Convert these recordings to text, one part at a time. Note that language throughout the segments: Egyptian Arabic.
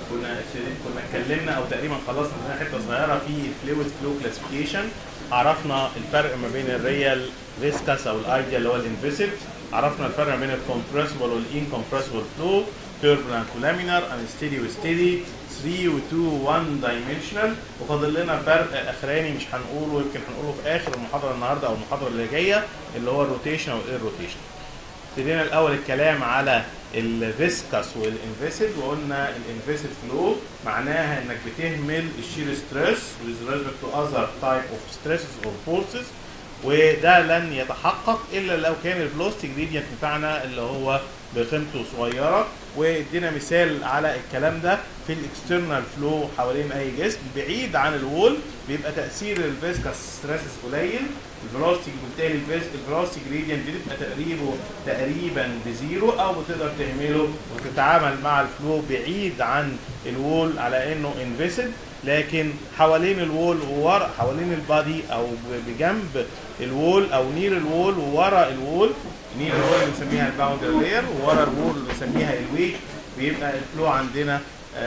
كنا كنا اتكلمنا او تقريبا خلصنا منها حته صغيره في فلويد فلو كلاسيفيكيشن عرفنا الفرق ما بين الريال فيسكاس او الايديا اللي هو الانفيسيف عرفنا الفرق ما بين الكومبريسبل والانكمبريسبل فلو توربulent ولامينار انستيدي وستيدي 3 و 2 1 دايمنشنال وفاضل لنا فرق اخراني مش هنقوله يمكن هنقوله في اخر المحاضره النهارده او المحاضره اللي جايه اللي هو الروتيشن والايروتيشن ابتدينا الاول الكلام على الفيسكاس والانفيسيد وقلنا الانفيسيد فلو معناها انك بتهمل الشير ستريس with respect to other type of stresses or forces وده لن يتحقق الا لو كان الفلوستي جريدينت بتاعنا اللي هو بقيمته صغيره وادينا مثال على الكلام ده في الاكسترنال فلو حوالين اي جسم بعيد عن الوول بيبقى تاثير الفيسكاس ستريسز قليل الفيلوسيتي بالتالي الفيلوسيتي جريدينت بتبقى تقريبه تقريبا بزيرو او بتقدر تهمله وتتعامل مع الفلو بعيد عن الوول على انه انفيسد لكن حوالين الوول وورا حوالين البادي او بجنب الوول او نير الوول وورا الوول نير الوول بنسميها الباوندر لاير وورا الوول بنسميها الويك بيبقى الفلو عندنا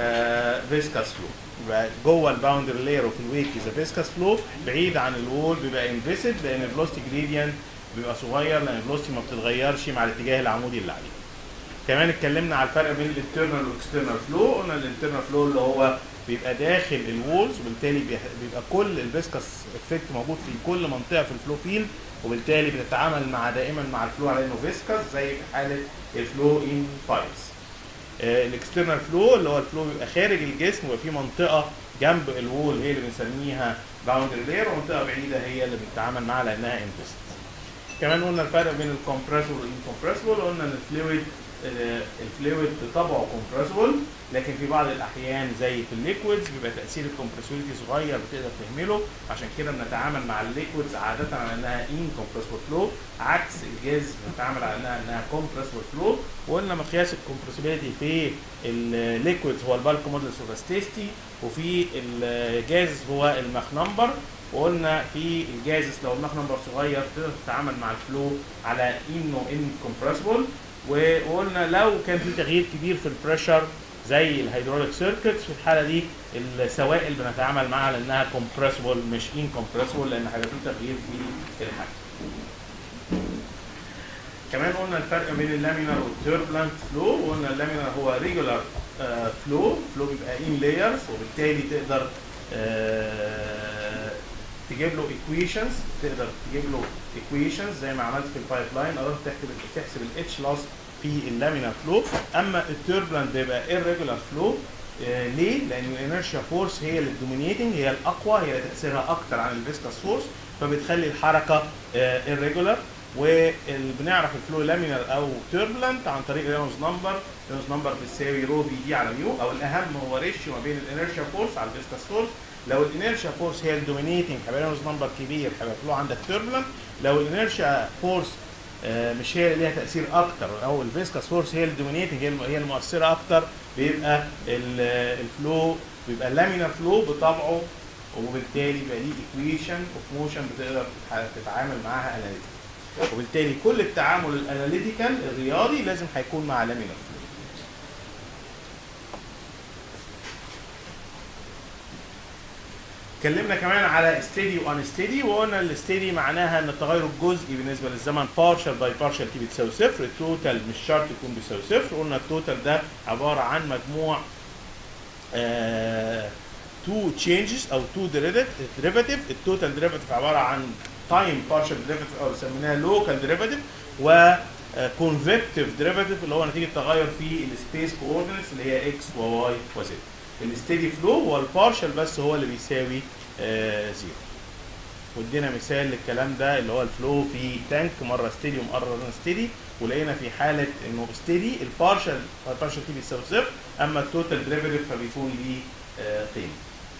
فيسكاس فلو يبقى جوه الباوندر لاير وفي الويك اذا فيسكاس فلو بعيد عن الوول بيبقى انفيسد لان الفلوستي جريدينت بيبقى صغير لان الفلوستي ما بتتغيرش مع الاتجاه العمودي اللي عليه كمان اتكلمنا على الفرق بين الانترنال والاكسترنال فلو قلنا الانترنال فلو اللي هو بيبقى داخل الوولز وبالتالي بيبقى كل الفيسكاس افكت موجود في كل منطقه في الفلو فيلد وبالتالي بتتعامل مع دائما مع الفلو على انه فيسكاس زي في حاله الفلو ان بايبس الاكسترنال فلو اللي هو الفلو بيبقى خارج الجسم وفي منطقه جنب الوول هي اللي بنسميها باوندري لاير ومنطقه بعيده هي اللي بنتعامل معاها لانها انفست كمان قلنا الفرق بين الكومبريسبل والانكمبريسبل قلنا ان الفلويد الفلويد بطبعه كومبريسبل لكن في بعض الاحيان زي في الليكويدز بيبقى تاثير الكومبريسبيليتي صغير بتقدر تهمله عشان كده بنتعامل مع الليكويدز عاده على انها انكمبريسبل فلو عكس الجاز بنتعامل على انها انها كومبريسبل فلو وقلنا مقياس الكومبريسبيليتي في الليكويدز هو البالك مودلس اوفاستيستي وفي الجاز هو الماخ نمبر وقلنا في الجازس لو الماخ نمبر صغير تقدر تتعامل مع الفلو على انه انكمبريسبل وقلنا لو كان في تغيير كبير في البريشر زي الهيدروليك سيركتس في الحاله دي السوائل بنتعامل معاها على انها كومبريسبل مش انكمبريسبل لان هيبقى في تغيير في الحجم. كمان قلنا الفرق بين اللامينر والتوربلنت فلو وقلنا اللامينر هو ريجولار فلو فلو بيبقى ان لايرز وبالتالي تقدر تجيب له ايكويشنز تقدر تجيب له ايكويشنز زي ما عملت في البايب لاين قدرت تحسب تحسب الاتش لوس في اللامينار فلو اما التوربلنت بيبقى irregular فلو آه ليه؟ لان الانرشيا فورس هي اللي الدومينيتنج هي الاقوى هي اللي تاثيرها اكتر عن الفيسكاس فورس فبتخلي الحركه آه irregular وبنعرف الفلو لامينار او توربلنت عن طريق رينولدز نمبر رينولدز نمبر بتساوي رو في دي على ميو او الاهم هو ريشيو ما بين الانرشيا فورس على الفيسكاس فورس لو الانرشيا فورس هي الدومينيتنج هيبقى رينولدز نمبر كبير هيبقى الفلو عندك توربلنت لو الانرشيا فورس مش هي اللي ليها تاثير اكتر او الفيسكاس فورس هي الدومينيتنج هي المؤثره اكتر بيبقى الفلو بيبقى اللامينار فلو بطبعه وبالتالي بيبقى ليه ايكويشن اوف موشن بتقدر تتعامل معاها اناليتيكال وبالتالي كل التعامل الاناليتيكال الرياضي لازم هيكون مع لامينار فلو اتكلمنا كمان على ستيدي وان ستيدي وقلنا الستيدي معناها ان التغير الجزئي بالنسبه للزمن بارشل باي بارشل تي بتساوي صفر التوتال مش شرط يكون بيساوي صفر قلنا التوتال ده عباره عن مجموع تو تشينجز او تو ديريفاتيف التوتال ديريفاتيف عباره عن تايم بارشل ديريفاتيف او سميناها لوكال ديريفاتيف و كونفكتيف ديريفاتيف اللي هو نتيجه تغير في السبيس كوردينتس اللي هي اكس وواي وزد الستيدي فلو هو البارشل بس هو اللي بيساوي آه زيرو وادينا مثال للكلام ده اللي هو الفلو في تانك مره ستيدي ومره ستيدي ولقينا في حاله انه ستيدي البارشل البارشل تي بيساوي صفر اما التوتال ديريفيتيف فبيكون ليه آه قيمه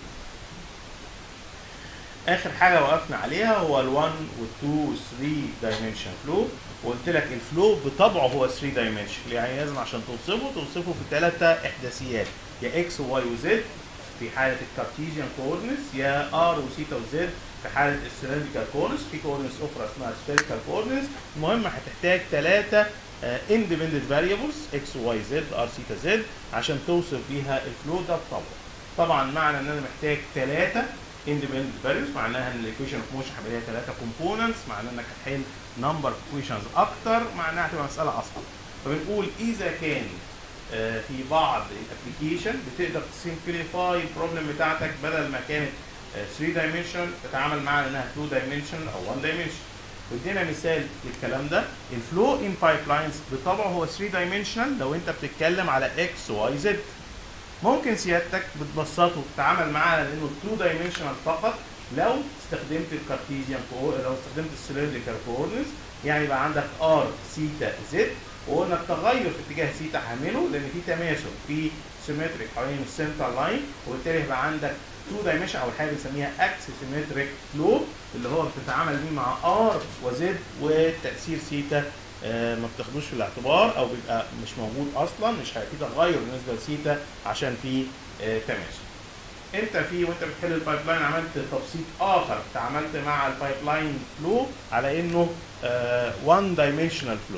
اخر حاجه وقفنا عليها هو ال1 وال2 وال3 دايمنشن فلو وقلت لك الفلو بطبعه هو 3 دايمنشن يعني لازم عشان توصفه توصفه في ثلاثه احداثيات يا اكس وواي وزد في حاله الكارتيزيان كوردينتس يا ار وثيتا وزد في حاله السلندريكال كوردينتس في كوردينتس اخرى اسمها سفيريكال كوردينتس المهم هتحتاج ثلاثه اندبندنت فاريبلز اكس واي زد ار سيتا زد عشان توصف بيها الفلو ده بطبعه طبعا معنى ان انا محتاج ثلاثه اندبندنت فاريبلز معناها ان الايكويشن اوف موشن هيبقى ليها ثلاثه كومبوننتس معناها انك هتحل نمبر اوف ايكويشنز اكتر معناها هتبقى مساله اصعب فبنقول اذا كان آه، في بعض الابلكيشن بتقدر تسمبليفاي البروبلم بتاعتك بدل ما كانت 3 دايمنشن تتعامل معاها انها 2 دايمنشن او 1 دايمنشن وادينا مثال للكلام ده الفلو ان بايب لاينز بطبعه هو 3 دايمنشنال لو انت بتتكلم على اكس واي زد ممكن سيادتك بتبسطه وتتعامل معاه على انه 2 دايمنشنال فقط لو استخدمت الكارتيزيان لو استخدمت السلندريكال كوردينتس يعني يبقى عندك ار سيتا زد وقلنا التغير في اتجاه سيتا هعمله لان في تماثل في سيمتريك حوالين السنتر لاين وبالتالي هيبقى عندك 2 دايمنشن او حاجه بنسميها اكس سيمتريك فلو اللي هو بتتعامل بيه مع ار وزد وتاثير سيتا آه، ما بتاخدوش في الاعتبار او بيبقى مش موجود اصلا مش هيبقى في تغير بالنسبه لسيتا عشان في آه، تماثل. انت في وانت بتحل البايب لاين عملت تبسيط اخر تعاملت مع البايب لاين فلو على انه 1 دايمنشنال فلو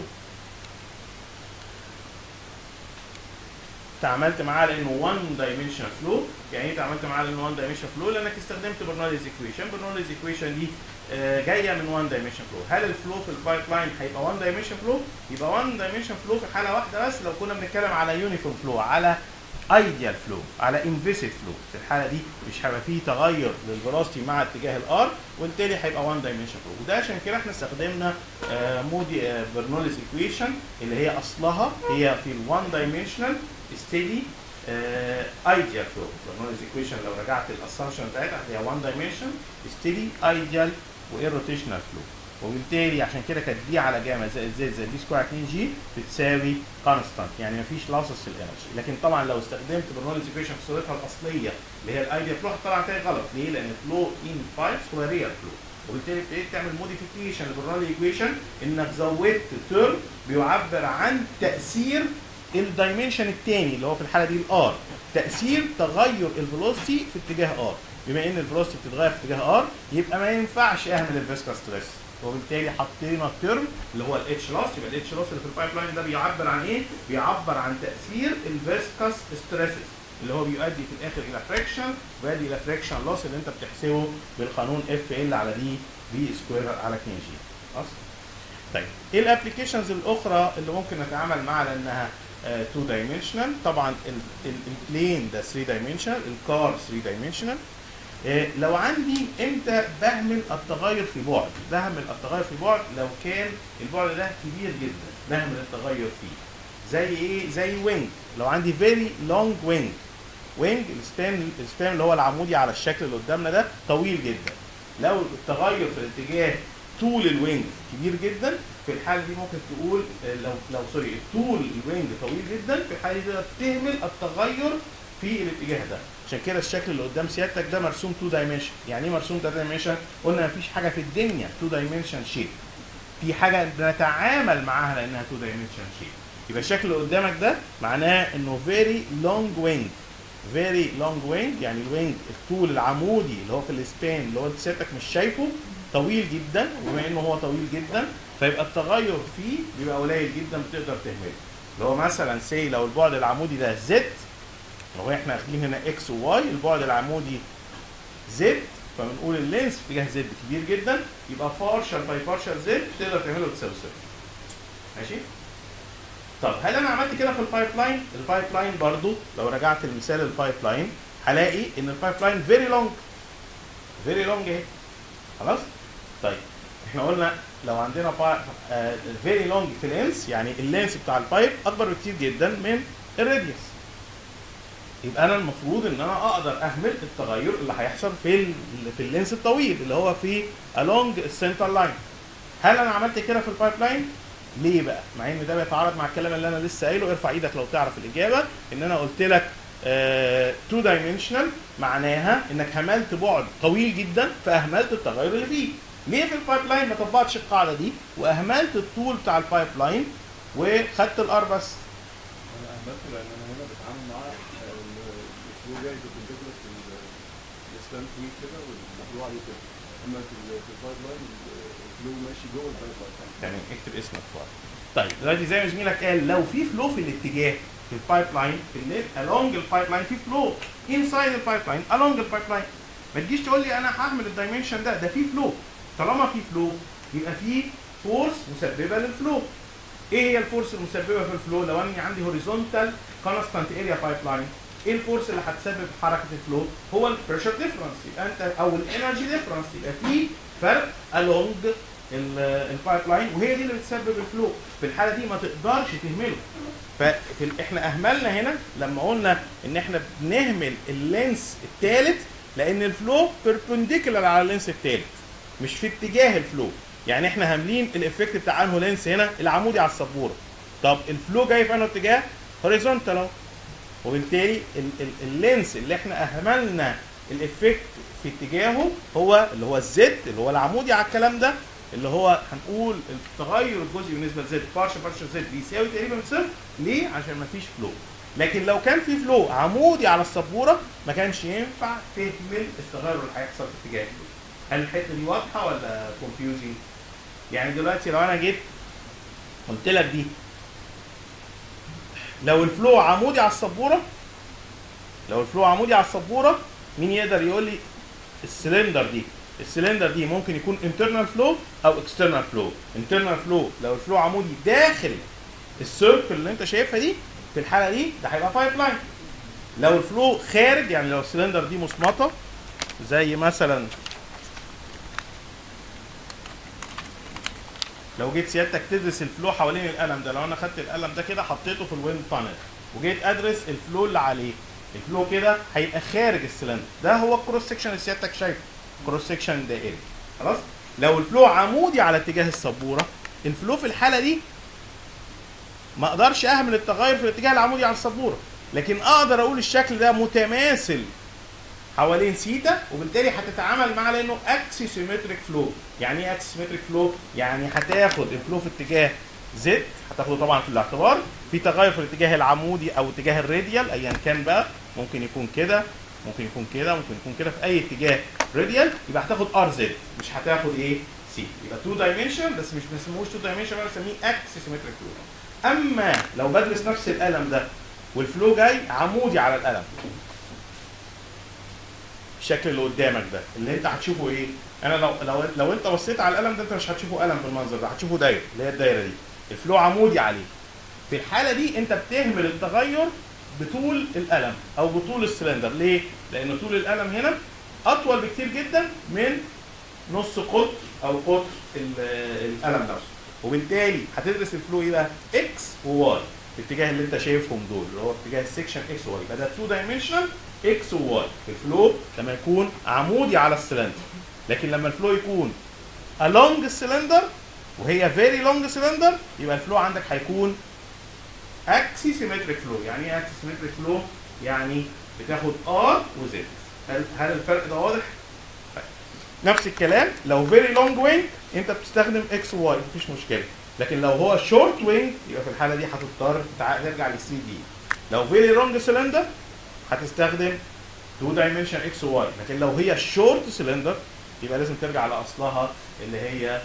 تعاملت معاه على انه 1 دايمنشنال فلو يعني ايه تعاملت معاه على انه 1 دايمنشنال فلو لانك استخدمت برنوليز ايكويشن برنوليز ايكويشن دي آه، جايه من 1 دايمنشن فلو هل الفلو في البايب لاين هيبقى 1 دايمنشن فلو يبقى 1 دايمنشن فلو في حاله واحده بس لو كنا بنتكلم على يونيفورم فلو على ايديال فلو على انفيسيد فلو في الحاله دي مش هيبقى فيه تغير للفيلوسيتي مع اتجاه الار وبالتالي هيبقى 1 دايمنشن فلو وده عشان كده احنا استخدمنا آه، مودي آه، برنوليز ايكويشن اللي هي اصلها هي في ال 1 دايمنشنال ستيدي ايديال فلو برنوليز ايكويشن لو رجعت الاسامبشن بتاعتها هي 1 دايمنشن ستيدي ايديال وايروتيشنال فلو وبالتالي عشان كده كانت دي على جاما زائد زد زائد دي سكوير 2 جي بتساوي كونستانت يعني مفيش لاسس في الانرجي لكن طبعا لو استخدمت برنوليز ايكويشن في صورتها الاصليه اللي هي الايديال فلو هتطلع نتائج غلط ليه؟ لان الفلو ان بايبس هو ريال فلو وبالتالي ابتديت تعمل موديفيكيشن للبرنوليز ايكويشن انك زودت ترم بيعبر عن تاثير الدايمنشن الثاني اللي هو في الحاله دي الار تاثير تغير الفيلوسيتي في اتجاه ار بما ان الفيلوسيتي بتتغير في اتجاه ار يبقى ما ينفعش اهمل الفيسكا ستريس وبالتالي حطينا الترم اللي هو الاتش لاس يبقى الاتش لاس اللي في البايب لاين ده بيعبر عن ايه؟ بيعبر عن تاثير الفيسكاس ستريسز اللي هو بيؤدي في الاخر الى فريكشن ويؤدي الى فريكشن لوس اللي انت بتحسبه بالقانون اف ال على دي بي سكوير على 2 جي خلاص؟ طيب ايه الابلكيشنز الاخرى اللي ممكن نتعامل معها لانها 2 دايمنشنال طبعا البلين ده 3 دايمنشنال الكار 3 دايمنشنال لو عندي امتى بهمل التغير في بعد بهمل التغير في بعد لو كان البعد ده كبير جدا بهمل التغير فيه زي ايه زي وينج لو عندي فيري لونج وينج وينج السبان السبان اللي هو العمودي على الشكل اللي قدامنا ده طويل جدا لو التغير في الاتجاه طول الوينج كبير جدا في الحاله دي ممكن تقول آه، لو لو سوري طول الوينج طويل جدا في الحاله دي تقدر تهمل التغير في الاتجاه ده عشان كده الشكل اللي قدام سيادتك ده مرسوم 2 دايمنشن يعني ايه مرسوم 2 دايمنشن قلنا مفيش حاجه في الدنيا 2 دايمنشن شيب في حاجه نتعامل معاها لانها 2 دايمنشن شيب يبقى الشكل اللي قدامك ده معناه انه فيري لونج وينج فيري لونج وينج يعني الوينج الطول العمودي اللي هو في السبان اللي هو انت سيادتك مش شايفه طويل جدا وبما انه هو طويل جدا فيبقى التغير فيه بيبقى قليل جدا بتقدر تهمله اللي هو مثلا سي لو البعد العمودي ده زد لو احنا واخدين هنا اكس وواي البعد العمودي زد فبنقول اللينس في اتجاه زد كبير جدا يبقى بارشل باي بارشل زد تقدر تعمله تساوي صفر ماشي طب هل انا عملت كده في البايب لاين البايب لاين برضو لو رجعت لمثال البايب لاين هلاقي ان البايب لاين فيري لونج فيري لونج اهي خلاص طيب احنا قلنا لو عندنا فيري لونج في لينس يعني اللينس بتاع البايب اكبر بكتير جدا من الراديوس يبقى انا المفروض ان انا اقدر اهمل التغير اللي هيحصل في ال في اللينس الطويل اللي هو في along السنتر لاين هل انا عملت كده في البايب لاين ليه بقى مع ان ده بيتعارض مع الكلام اللي انا لسه قايله ارفع ايدك لو تعرف الاجابه ان انا قلت لك 2 دايمنشنال معناها انك هملت بعد طويل جدا فاهملت التغير اللي فيه ليه في البايب لاين ما طبقتش القاعده دي واهملت الطول بتاع البايب لاين وخدت الار بس انا اهملته لان انا هنا بتعامل مع الاسلوب جاي بالانتجرال في الاسلام طويل كده والفلو عليه كده اما في ال- في البايب لاين الفلو ماشي جوه البايب لاين يعني اكتب اسمك فوق طيب دلوقتي زي ما زميلك قال لو في فلو في الاتجاه في البايب لاين في الليل along البايب لاين في فلو inside البايب لاين along البايب لاين ما تجيش تقول لي انا هعمل الدايمنشن ده ده في فلو طالما في فلو يبقى في فورس مسببه للفلو ايه هي الفورس المسببه في الفلو لو انا عندي هوريزونتال كونستانت اريا بايب لاين ايه الفورس اللي هتسبب حركه الفلو هو البريشر ديفرنس يبقى انت او الانرجي ديفرنس يبقى في فرق along البايب لاين وهي دي اللي بتسبب الفلو في الحاله دي ما تقدرش تهمله ففي ال- احنا اهملنا هنا لما قلنا ان احنا بنهمل اللينس الثالث لان الفلو بيربنديكولار على اللينس الثالث مش في اتجاه الفلو يعني احنا هاملين الافكت بتاع انه لينس هنا العمودي على السبوره طب الفلو جاي في انه اتجاه هوريزونتال اهو وبالتالي ال- ال- اللينس اللي احنا اهملنا الافكت في اتجاهه هو اللي هو الزد اللي هو العمودي على الكلام ده اللي هو هنقول التغير الجزئي بالنسبه لزد بارشل بارشل زد بيساوي تقريبا صفر ليه؟ عشان مفيش فلو لكن لو كان في فلو عمودي على السبوره ما كانش ينفع تهمل التغير اللي هيحصل في اتجاه الفلو هل الحته دي واضحه ولا كونفيوزنج؟ يعني دلوقتي لو انا جيت قلت لك دي لو الفلو عمودي على السبوره لو الفلو عمودي على السبوره مين يقدر يقول لي السلندر دي السلندر دي ممكن يكون internal flow او external flow internal flow لو الفلو عمودي داخل السيركل اللي انت شايفها دي في الحاله دي ده هيبقى بايب لاين لو الفلو خارج يعني لو السلندر دي مصمطه زي مثلا لو جيت سيادتك تدرس الفلو حوالين القلم ده لو انا خدت القلم ده كده حطيته في الويند تانل وجيت ادرس الفلو اللي عليه الفلو كده هيبقى خارج السلندر ده هو الكروس سكشن اللي سيادتك شايفه كروس سكشن دائري خلاص لو الفلو عمودي على اتجاه السبوره الفلو في الحاله دي ما اقدرش اهمل التغير في الاتجاه العمودي على السبوره لكن اقدر اقول الشكل ده متماثل حوالين سيتا وبالتالي هتتعامل مع لانه اكسيسيمتريك فلو يعني ايه اكسيسيمتريك فلو يعني هتاخد الفلو في اتجاه زد هتاخده طبعا في الاعتبار في تغير في الاتجاه العمودي او اتجاه الراديال ايا كان بقى ممكن يكون كده ممكن يكون كده ممكن يكون كده في اي اتجاه راديال يبقى هتاخد ار زد مش هتاخد ايه سي يبقى 2 دايمنشن بس مش بنسموهوش 2 دايمنشن بقى بنسميه اكسيسيمتريك فلو اما لو بدرس نفس القلم ده والفلو جاي عمودي على القلم الشكل اللي قدامك ده اللي انت هتشوفه ايه انا لو لو لو انت بصيت على القلم ده انت مش هتشوفه قلم بالمنظر ده هتشوفه دايره اللي هي الدايره دي الفلو عمودي عليه في الحاله دي انت بتهمل التغير بطول القلم او بطول السلندر ليه لان طول القلم هنا اطول بكتير جدا من نص قطر او قطر ال- القلم نفسه وبالتالي هتدرس الفلو ايه بقى اكس وواي الاتجاه اللي انت شايفهم دول اللي هو اتجاه السكشن اكس وواي يبقى ده 2 دايمنشنال اكس وواي الفلو لما يكون عمودي على السلندر لكن لما الفلو يكون along السلندر وهي فيري لونج سلندر يبقى الفلو عندك هيكون اكسي سيمتريك فلو يعني ايه اكسي سيمتريك فلو يعني بتاخد ار وزد هل هل الفرق ده واضح طيب. نفس الكلام لو فيري لونج وينج انت بتستخدم اكس وواي مفيش مشكله لكن لو هو شورت وينج يبقى في الحاله دي هتضطر تع- ترجع لل 3 دي لو فيري لونج سلندر هتستخدم 2 دايمنشن اكس وواي لكن لو هي شورت سلندر يبقى لازم ترجع لاصلها اللي هي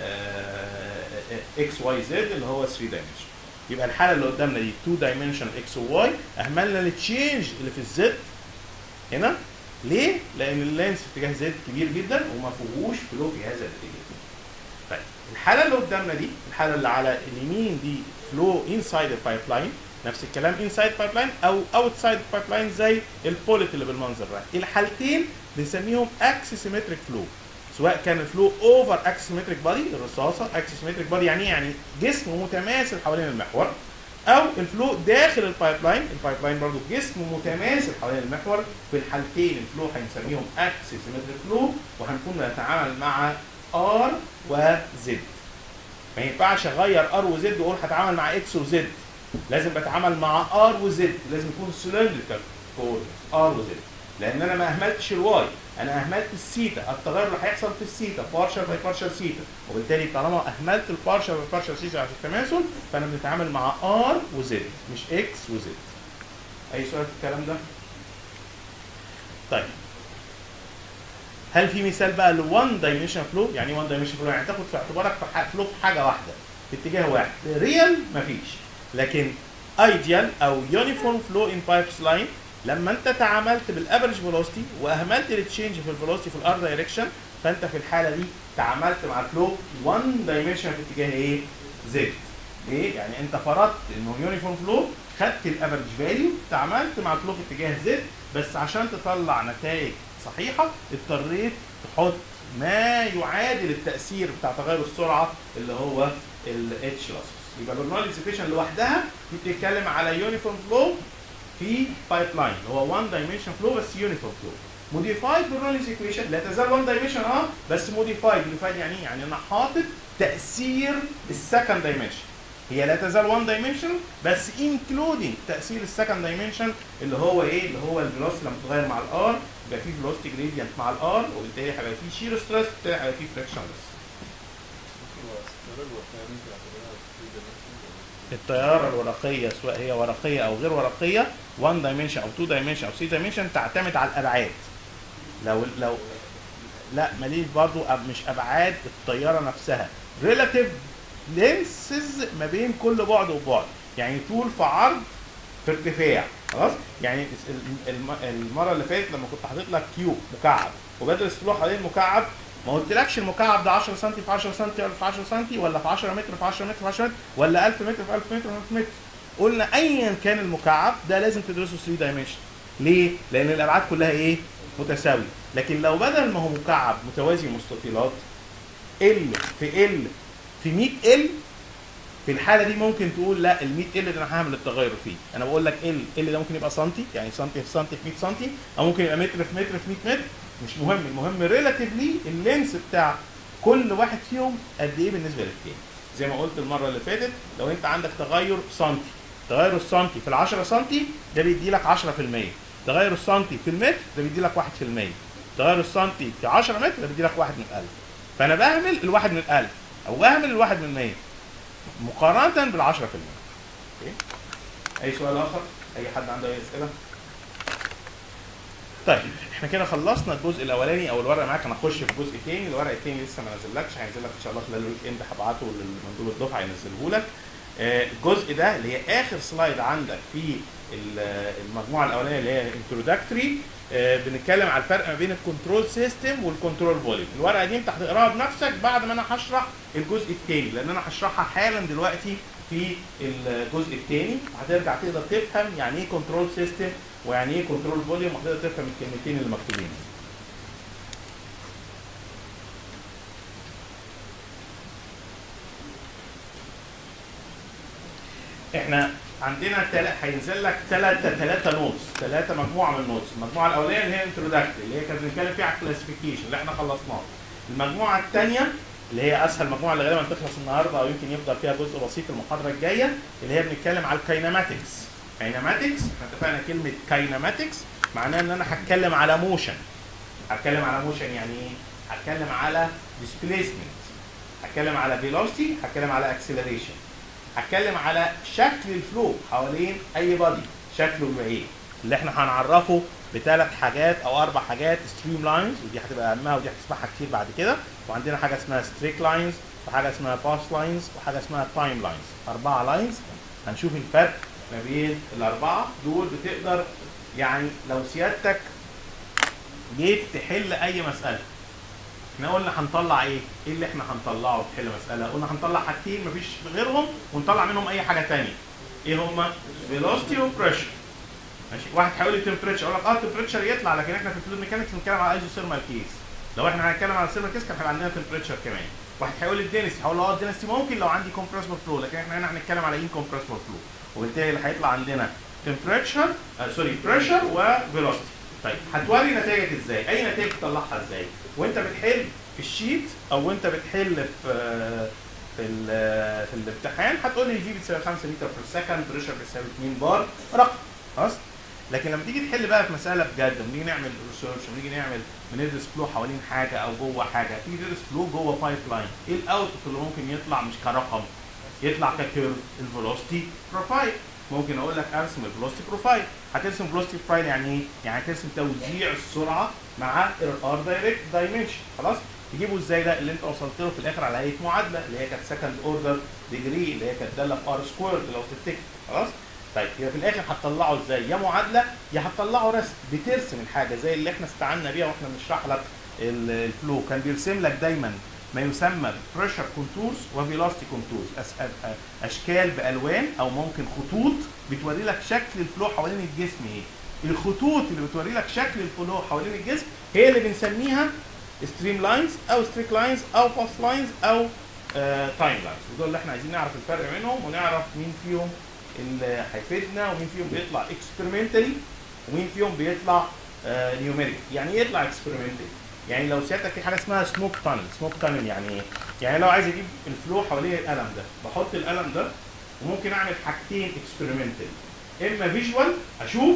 اكس واي زد اللي هو 3 دايمنشن يبقى الحاله اللي قدامنا دي 2 دايمنشن اكس وواي اهملنا التشينج اللي في الزد هنا ليه؟ لان اللينس في اتجاه زد كبير جدا وما فيهوش فلو في هذا الاتجاه. طيب الحاله اللي قدامنا دي الحاله اللي على اليمين دي فلو انسايد البايب لاين نفس الكلام انسايد بايب لاين او اوتسايد بايب لاين زي البوليت اللي بالمنظر ده الحالتين بنسميهم اكسيسيمتريك فلو سواء كان الفلو اوفر اكسيسيمتريك بادي الرصاصه اكسيسيمتريك بادي يعني إيه؟ يعني جسم متماثل حوالين المحور او الفلو داخل البايب لاين البايب لاين برضه جسم متماثل حوالين المحور في الحالتين الفلو هنسميهم اكسيسيمتريك فلو وهنكون بنتعامل مع ار وزد ما ينفعش اغير ار وزد واقول هتعامل مع اكس وزد لازم بتعامل مع ار وزد لازم يكون سلندريكال كوردينتس ار وزد لان انا ما اهملتش الواي انا اهملت السيتا التغير اللي هيحصل في السيتا بارشل باي بارشل سيتا وبالتالي طالما اهملت البارشل باي بارشل سيتا عشان التماثل فانا بنتعامل مع ار وزد مش اكس وزد اي سؤال في الكلام ده طيب هل في مثال بقى ل 1 دايمنشن فلو يعني 1 دايمنشن فلو يعني تاخد في اعتبارك في ح- فلو في حاجه واحده في اتجاه واحد ريال مفيش لكن ايديال او يونيفورم فلو ان بايبس لاين لما انت تعاملت بالافريج فيلوسيتي واهملت التشينج في الفيلوسيتي في الار دايركشن فانت في الحاله دي تعاملت مع الفلو 1 دايمنشن في اتجاه ايه؟ زد ايه؟ يعني انت فرضت انه يونيفورم فلو خدت الافريج فاليو تعاملت مع الفلو في اتجاه زد بس عشان تطلع نتائج صحيحه اضطريت تحط ما يعادل التاثير بتاع تغير السرعه اللي هو الاتش لاسس يبقى برنوليز ايكويشن لوحدها دي بتتكلم على يونيفورم فلو في بايب لاين اللي هو 1 دايمنشن فلو بس يونيفورم فلو موديفايد برنوليز ايكويشن لا تزال 1 دايمنشن اه بس موديفايد موديفايد يعني ايه؟ يعني انا حاطط تاثير السكند دايمنشن هي لا تزال 1 دايمنشن بس انكلودنج تاثير السكند دايمنشن اللي هو ايه؟ اللي هو الفيلوسيتي لما تتغير مع الار يبقى في فيلوسيتي جريدينت مع الار وبالتالي هيبقى في شير ستريس وبالتالي هيبقى في فريكشن لس الطياره الورقيه سواء هي ورقيه او غير ورقيه 1 دايمنشن او 2 دايمنشن او 3 دايمنشن تعتمد على الابعاد لو لو لا ماليش برضو أب- مش ابعاد الطياره نفسها ريلاتيف لينسز ما بين كل بعد وبعد يعني طول في عرض في ارتفاع خلاص يعني ال- الم- المره اللي فاتت لما كنت حاطط لك كيوب مكعب وبدرس طلوع حوالين المكعب ما قلتلكش المكعب ده 10 سم في 10 سم ولا في 10 سم ولا في 10 متر في 10 متر في 10 متر ولا 1000 متر في 1000 متر في 1000 متر قلنا ايا كان المكعب ده لازم تدرسه 3 دايمنشن ليه؟ لان الابعاد كلها ايه؟ متساويه لكن لو بدل ما هو مكعب متوازي مستطيلات ال في ال في 100 ال في الحاله دي ممكن تقول لا ال 100 ال ده انا هعمل التغير فيه انا بقول لك ال ال ده ممكن يبقى سنتي يعني سنتي في سنتي في 100 سنتي او ممكن يبقى متر في متر في 100 متر مش مهم المهم ريلاتيفلي اللينس بتاع كل واحد فيهم قد ايه بالنسبه للتاني زي ما قلت المره اللي فاتت لو انت عندك تغير سنتي تغير السنتي في ال 10 سنتي ده بيدي لك 10% تغير السنتي في المتر ده بيدي لك 1% تغير السنتي في 10 متر ده بيدي لك 1 من 1000 فانا بعمل الواحد من 1000 او بعمل الواحد من 100 مقارنه بال 10% اوكي اي سؤال اخر اي حد عنده اي اسئله طيب احنا كده خلصنا الجزء الاولاني او الورقه معاك هنخش في جزء تاني الورق التاني لسه ما نزلكش هينزل لك ان شاء الله خلال الويك اند هبعته للمندوب الدفعه ينزله لك آه، الجزء ده اللي هي اخر سلايد عندك في ال- المجموعه الاولانيه اللي هي انتروداكتوري بنتكلم على الفرق ما بين الكنترول سيستم والكنترول فوليوم الورقه دي انت هتقراها بنفسك بعد ما انا هشرح الجزء الثاني لان انا هشرحها حالا دلوقتي في الجزء الثاني هترجع تقدر تفهم يعني ايه كنترول سيستم ويعني ايه كنترول فوليوم وهتقدر تفهم الكلمتين اللي مكتوبين احنا عندنا تل... هينزل لك ثلاثة ثلاثة نوتس ثلاثة مجموعة من النوتس المجموعة الأولانية اللي هي انتروداكتوري اللي هي كانت بنتكلم فيها على الكلاسيفيكيشن اللي احنا خلصناه المجموعة الثانية اللي هي أسهل مجموعة اللي غالبا تخلص النهاردة أو يمكن يفضل فيها جزء بسيط المحاضرة الجاية اللي هي بنتكلم على الكايناماتكس كايناماتكس احنا اتفقنا كلمة كايناماتكس معناها إن أنا هتكلم على موشن هتكلم على موشن يعني ايه؟ هتكلم على displacement هتكلم على velocity هتكلم على acceleration هتكلم على شكل الفلو حوالين اي بادي شكله بيبقى ايه اللي احنا هنعرفه بثلاث حاجات او اربع حاجات ستريم لاينز ودي هتبقى اهمها ودي هتسمعها كتير بعد كده وعندنا حاجه اسمها ستريك لاينز وحاجه اسمها باس لاينز وحاجه اسمها تايم لاينز اربعه لاينز هنشوف الفرق ما بين الاربعه دول بتقدر يعني لو سيادتك جيت تحل اي مساله احنا قلنا هنطلع ايه؟ ايه اللي احنا هنطلعه تحل مساله؟ قلنا هنطلع حاجتين مفيش غيرهم ونطلع منهم اي حاجه ثانيه. ايه هما؟ فيلوسيتي وبريشر. ماشي؟ واحد هيقول لي تمبريتشر اقول لك اه التمبريتشر يطلع لكن احنا في الفلويد ميكانكس بنتكلم على ايزوثيرمال كيس. لو احنا هنتكلم على الثيرمال كيس كان هيبقى عندنا تمبريتشر كمان. واحد هيقول لي الدينستي هقول له اه الدينستي ممكن لو عندي كومبريسبل فلو لكن احنا هنا هنتكلم على ان كومبريسبل فلو. وبالتالي اللي هيطلع عندنا تمبريتشر آه سوري بريشر وفيلوسيتي. طيب هتوري نتائجك ازاي؟ اي نتائج تطلعها ازاي؟ وانت بتحل في الشيت او وانت بتحل في في ال- في الامتحان هتقول لي الفي بتساوي 5 متر في السكند بريشر بتساوي 2 بار رقم خلاص لكن لما تيجي تحل بقى في مساله بجد بنيجي نعمل ريسيرش ونيجي نعمل بندرس فلو حوالين حاجه او جوه حاجه تيجي تدرس فلو جوه بايب لاين ايه الاوتبوت اللي ممكن يطلع مش كرقم يطلع ككيرف الفيلوسيتي بروفايل ممكن اقول لك ارسم الفيلوسيتي بروفايل هترسم فيلوسيتي بروفايل يعني ايه؟ يعني هترسم توزيع السرعه مع الار دايركت دايمنشن خلاص تجيبه ازاي ده اللي انت وصلت له في الاخر على هيئه معادله اللي هي كانت سكند اوردر ديجري اللي هي كانت داله في ار سكويرد لو تفتكر خلاص طيب يبقى في الاخر هتطلعه ازاي يا معادله يا هتطلعه رسم بترسم الحاجه زي اللي احنا استعنا بيها واحنا بنشرح لك ال- الفلو كان بيرسم لك دايما ما يسمى بريشر كونتورز وفيلوستي كونتورز اشكال بالوان او ممكن خطوط بتوري لك شكل الفلو حوالين الجسم ايه الخطوط اللي بتوري لك شكل الفلو حوالين الجسم هي اللي بنسميها ستريم لاينز او ستريك لاينز او باس لاينز او تايم لاينز ودول اللي احنا عايزين نعرف الفرق بينهم ونعرف مين فيهم اللي هيفيدنا ومين فيهم بيطلع اكسبيرمنتالي ومين فيهم بيطلع نيوميريك يعني ايه يطلع اكسبيرمنتالي يعني لو سيادتك في حاجه اسمها سموك تانل سموك تانل يعني ايه يعني لو عايز اجيب الفلو حوالين القلم ده بحط القلم ده وممكن اعمل حاجتين اكسبيرمنتال اما فيجوال اشوف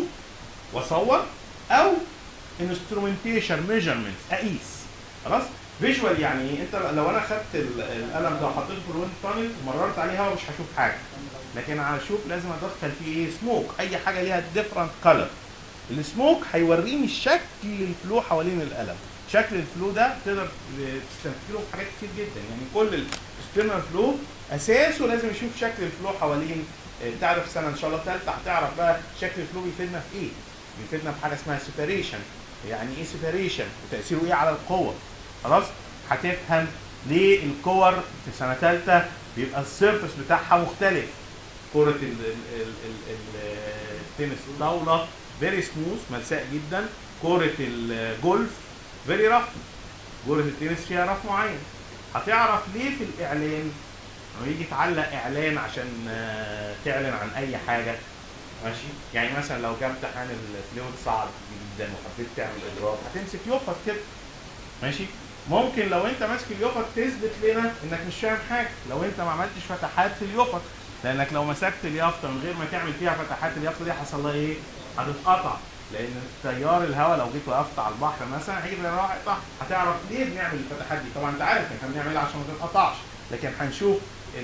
واصور او انسترومنتيشن ميجرمنتس اقيس خلاص فيجوال يعني ايه انت لو انا خدت ال- القلم ده وحطيته في الويند تانل ومررت عليه هوا مش هشوف حاجه لكن هشوف لازم ادخل فيه ايه سموك اي حاجه ليها ديفرنت كلر السموك هيوريني شكل الفلو حوالين القلم شكل الفلو ده تقدر تستنتجه في حاجات كتير جدا يعني كل الستيرنال فلو اساسه لازم يشوف شكل الفلو حوالين آه، تعرف سنه ان شاء الله ثالثه هتعرف بقى شكل الفلو بيفيدنا في ايه بيفيدنا في حاجه اسمها سيبريشن يعني ايه سيبريشن وتاثيره ايه على القوه خلاص هتفهم ليه الكور في سنه ثالثه بيبقى السيرفس بتاعها مختلف كرة ال- ال- ال- ال- ال- التنس طاولة فيري سموث ملساء جدا كرة الجولف فيري رف كرة التنس فيها رف معين هتعرف ليه في الإعلان لما يجي تعلق إعلان عشان آه، تعلن عن أي حاجة ماشي يعني مثلا لو جه امتحان الفلويد صعب جدا وحبيت تعمل اضراب هتمسك يوفط كده ماشي ممكن لو انت ماسك اليوفط تثبت لنا انك مش فاهم حاجه لو انت ما عملتش فتحات في اليوفط لانك لو مسكت اليافطه من غير ما تعمل فيها فتحات اليافطه دي حصل لها ايه؟ هتتقطع لان تيار الهواء لو جيت وقفت على البحر مثلا هيجي راح يقطع هتعرف ليه بنعمل الفتحات دي طبعا انت عارف ان احنا بنعملها عشان ما تتقطعش لكن هنشوف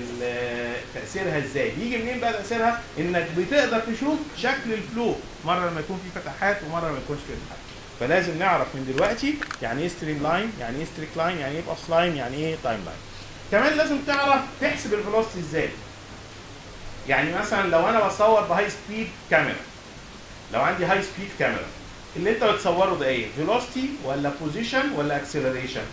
ال- تاثيرها ازاي بيجي منين بقى تاثيرها انك بتقدر تشوف شكل الفلو مره لما يكون في فتحات ومره ما يكونش في فتحات فلازم نعرف من دلوقتي يعني ايه ستريم لاين يعني ايه ستريك لاين يعني ايه باس لاين يعني ايه تايم لاين كمان لازم تعرف تحسب الفيلوسيتي ازاي يعني مثلا لو انا بصور بهاي سبيد كاميرا لو عندي هاي سبيد كاميرا اللي انت بتصوره ده ايه فيلوسيتي ولا بوزيشن ولا اكسلريشن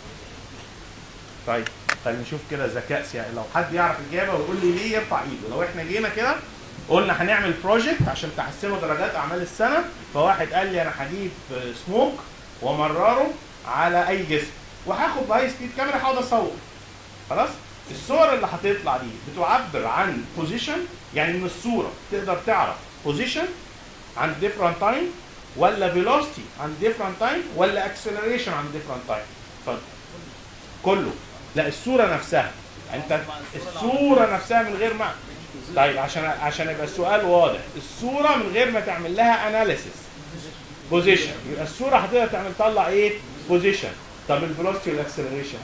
طيب طيب نشوف كده ذكاء سياسي لو حد يعرف الاجابه ويقول لي ليه يرفع ايده لو احنا جينا كده قلنا هنعمل بروجكت عشان تحسنوا درجات اعمال السنه فواحد قال لي انا هجيب سموك وامرره على اي جسم وهاخد بهاي سبيد كاميرا هقعد اصور خلاص الصور اللي هتطلع دي بتعبر عن بوزيشن يعني من الصوره تقدر تعرف بوزيشن عند ديفرنت تايم ولا فيلوسيتي عند ديفرنت تايم ولا اكسلريشن عند ديفرنت تايم اتفضل كله لا الصوره نفسها انت الصوره نفسها من غير ما طيب عشان عشان يبقى السؤال واضح الصوره من غير ما تعمل لها اناليسيس بوزيشن يبقى الصوره هتقدر تعمل تطلع ايه بوزيشن طب الفيلوسيتي والاكسلريشن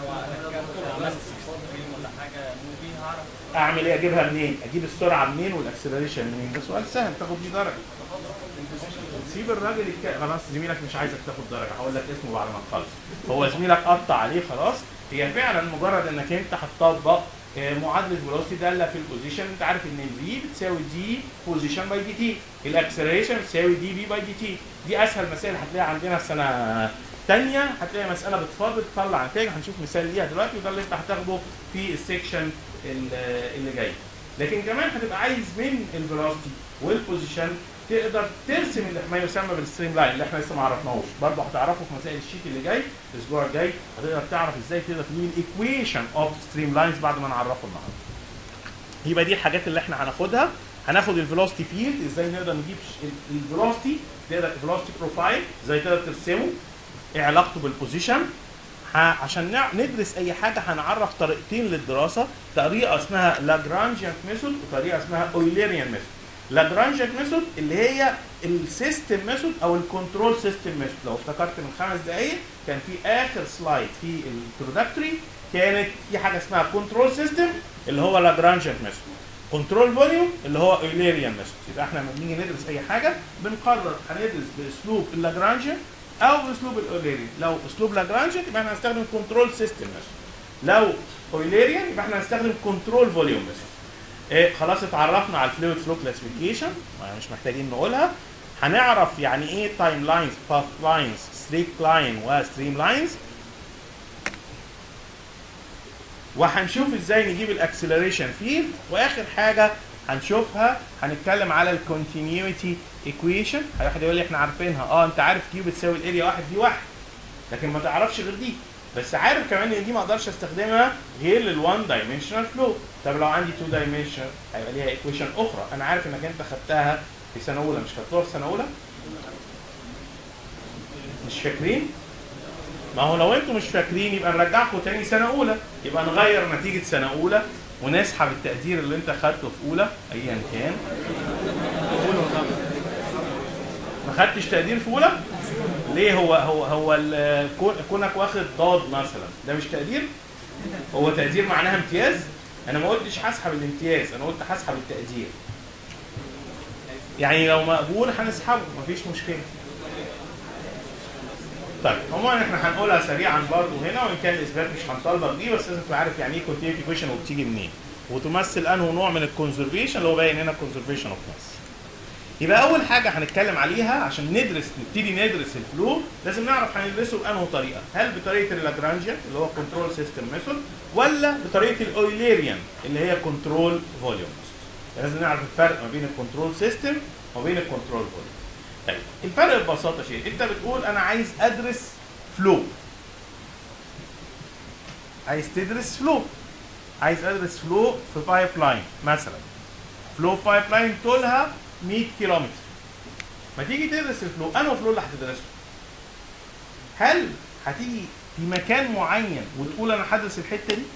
ولا حاجه موفي هعرف اعمل ايه اجيبها منين اجيب السرعه منين والاكسلريشن منين ده سؤال سهل تاخد بيه درجه سيب الراجل يتك... خلاص زميلك مش عايزك تاخد درجه هقول لك اسمه بعد ما تخلص هو زميلك قطع عليه خلاص هي فعلا مجرد انك انت هتطبق آه، معادله فيلوسيتي داله في البوزيشن انت عارف ان الفي بتساوي دي بوزيشن باي دي تي الاكسلريشن بتساوي دي في باي دي تي دي اسهل مسائل هتلاقيها عندنا في سنه تانية هتلاقي مسألة بتفاضل تطلع نتائج هنشوف مثال ليها دلوقتي وده اللي انت هتاخده في السكشن ال- اللي جاي لكن كمان هتبقى عايز من الفيلوسيتي والبوزيشن تقدر ترسم اللي ما يسمى بالستريم لاين اللي احنا لسه ما عرفناهوش برضه هتعرفه في مسائل الشيت اللي جاي الاسبوع الجاي هتقدر تعرف ازاي تقدر تجيب الايكويشن اوف ستريم لاينز بعد ما نعرفه النهارده يبقى دي الحاجات اللي احنا هناخدها هناخد الفيلوسيتي فيلد ازاي نقدر نجيب الفيلوسيتي تقدر الفيلوسيتي بروفايل ازاي تقدر ترسمه ايه علاقته بالبوزيشن ه- عشان نع- ندرس اي حاجه هنعرف طريقتين للدراسه طريقه اسمها لاجرانجيان ميثود وطريقه اسمها اويليريان ميثود لاجرانجيان ميثود اللي هي السيستم ميثود او الكنترول سيستم ميثود لو افتكرت من خمس دقائق كان في اخر سلايد في البرودكتوري كانت في حاجه اسمها كنترول سيستم اللي هو لاجرانجيان ميثود كنترول فوليوم اللي هو ايليريان ميثود يبقى احنا لما بنيجي ندرس اي حاجه بنقرر هندرس باسلوب اللاجرانجيان او باسلوب الاوليريان لو اسلوب لاجرانجيان يبقى احنا هنستخدم كنترول سيستم لو اويليريان يبقى احنا هنستخدم كنترول فوليوم ميثود إيه خلاص اتعرفنا على الفلويد فلو كلاسيفيكيشن مش محتاجين نقولها هنعرف يعني ايه تايم لاينز باث لاينز ستريك لاين وستريم لاينز وهنشوف ازاي نجيب الاكسلريشن فيلد واخر حاجه هنشوفها هنتكلم على الكونتينيوتي ايكويشن واحد يقول لي احنا عارفينها اه انت عارف كيو بتساوي الاريا واحد في واحد لكن ما تعرفش غير دي بس عارف كمان ان دي ما اقدرش استخدمها غير للوان دايمنشنال فلو طب لو عندي تو دايمنشن هيبقى ليها ايكويشن اخرى انا عارف انك انت خدتها في سنه اولى مش خدتوها في سنه اولى مش فاكرين ما هو لو انتوا مش فاكرين يبقى نرجعكم تاني سنه اولى يبقى نغير نتيجه سنه اولى ونسحب التقدير اللي انت خدته في اولى ايا كان ما خدتش تقدير في اولى ليه هو هو هو ال- كون- كونك واخد ضاد مثلا ده مش تقدير هو تقدير معناها امتياز انا ما قلتش هسحب الامتياز انا قلت هسحب التقدير يعني لو مقبول هنسحبه مفيش مشكله طيب عموما احنا هنقولها سريعا برضو هنا وان كان الاثبات مش هنطالبك بيه بس لازم تبقى عارف يعني ايه كونتينيوتي ايكويشن وبتيجي منين وتمثل انه نوع من الكونزرفيشن اللي هو باين هنا كونزرفيشن اوف ماس يبقى اول حاجه هنتكلم عليها عشان ندرس نبتدي ندرس الفلو لازم نعرف هندرسه بانه طريقه هل بطريقه اللاجرانجيان اللي هو كنترول سيستم ميثود ولا بطريقه الاويليريان اللي هي كنترول فوليوم لازم نعرف الفرق ما بين الكنترول سيستم وما بين الكنترول فوليوم طيب الفرق ببساطه شيء انت بتقول انا عايز ادرس فلو عايز تدرس فلو عايز ادرس فلو في بايب لاين مثلا فلو بايب لاين طولها 100 كيلومتر ما تيجي تدرس الفلو انه فلو اللي هتدرسه هل هتيجي في مكان معين وتقول انا هدرس الحته دي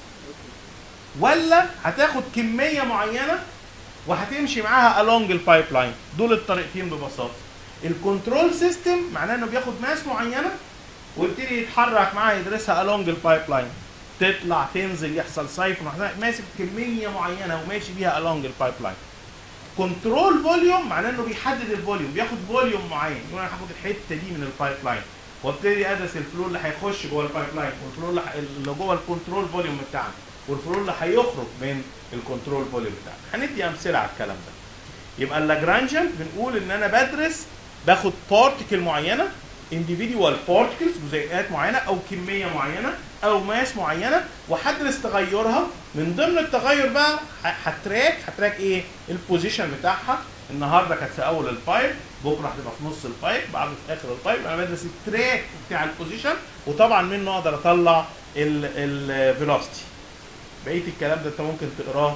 ولا هتاخد كميه معينه وهتمشي معاها along البايب لاين دول الطريقتين ببساطه الكنترول سيستم معناه انه بياخد ماس معينه ويبتدي يتحرك معاها يدرسها along البايب لاين تطلع تنزل يحصل سايفون ماسك كميه معينه وماشي بيها along البايب لاين كنترول فوليوم معناه انه بيحدد الفوليوم بياخد فوليوم معين يقول انا هاخد الحته دي من البايب لاين وابتدي ادرس الفلو اللي هيخش جوه البايب لاين والفلو اللي ح- اللي جوه الكنترول فوليوم بتاعنا والفلو اللي هيخرج من الكنترول فوليوم بتاعنا هندي امثله على الكلام ده يبقى اللاجرانجيان بنقول ان انا بدرس باخد بارتكل معينه individual particles جزيئات معينه او كميه معينه او ماس معينه وهدرس تغيرها من ضمن التغير بقى ه- هتراك هتراك ايه البوزيشن بتاعها النهارده كانت في اول البايب بكره هتبقى في نص البايب بعده في اخر البايب انا بدرس التراك بتاع البوزيشن وطبعا منه اقدر اطلع الفيلوسيتي بقيه الكلام ده انت ممكن تقراه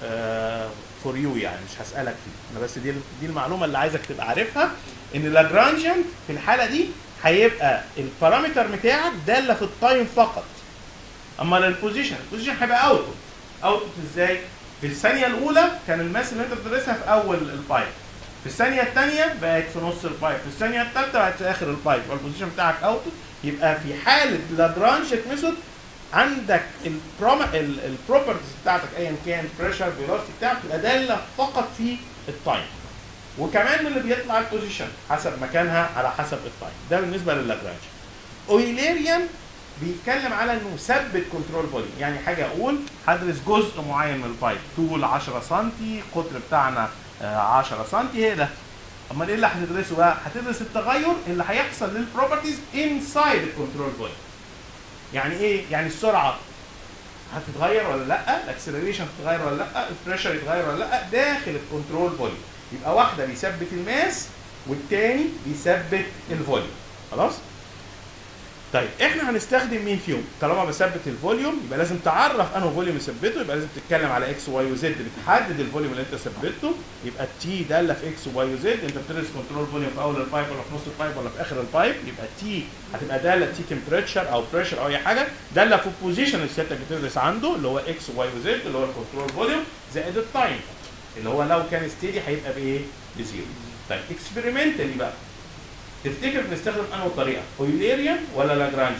فور يو يعني مش هسالك فيه انا بس دي دي المعلومه اللي عايزك تبقى عارفها ان لاجرانجيان في الحاله دي هيبقى البارامتر بتاعك داله في التايم فقط اما للبوزيشن البوزيشن هيبقى اوتبوت اوتبوت ازاي في الثانيه الاولى كان الماس اللي انت بتدرسها في اول البايب في الثانيه الثانيه بقت في نص البايب في الثانيه الثالثه بقت في اخر البايب والبوزيشن بتاعك اوتبوت يبقى في حاله لاجرانج ميثود عندك البروبرتيز بتاعتك ايا كان بريشر فيلوسيتي بتاعك تبقى داله فقط في التايم وكمان من اللي بيطلع البوزيشن حسب مكانها على حسب التايم ده بالنسبه للاجرانج اويليريان بيتكلم على انه ثبت كنترول فوليوم يعني حاجه اقول هدرس جزء معين من البايب طول 10 سم القطر بتاعنا آه، 10 سم هي ده امال ايه اللي هتدرسه بقى هتدرس التغير اللي هيحصل للبروبرتيز انسايد الكنترول فوليوم يعني ايه يعني السرعه هتتغير ولا لا الاكسلريشن هتتغير ولا لا البريشر يتغير ولا لا داخل الكنترول فوليوم يبقى واحده بيثبت الماس والتاني بيثبت الفوليوم خلاص طيب احنا هنستخدم مين فيهم طالما بثبت الفوليوم يبقى لازم تعرف انه فوليوم يثبته يبقى لازم تتكلم على اكس واي وزد بتحدد الفوليوم اللي انت ثبته يبقى التي داله في اكس وواي وزد انت بتدرس كنترول فوليوم في اول البايب ولا في نص البايب ولا في اخر البايب يبقى تي هتبقى داله تي تمبريتشر او بريشر او اي حاجه داله في البوزيشن اللي سيادتك بتدرس عنده اللي هو اكس وواي وزد اللي هو الكنترول فوليوم زائد التايم اللي هو لو كان ستيدي هيبقى بايه؟ بزيرو طيب اكسبيرمنتالي بقى تفتكر بنستخدم انهي طريقه؟ اويليريان ولا لاجرانج؟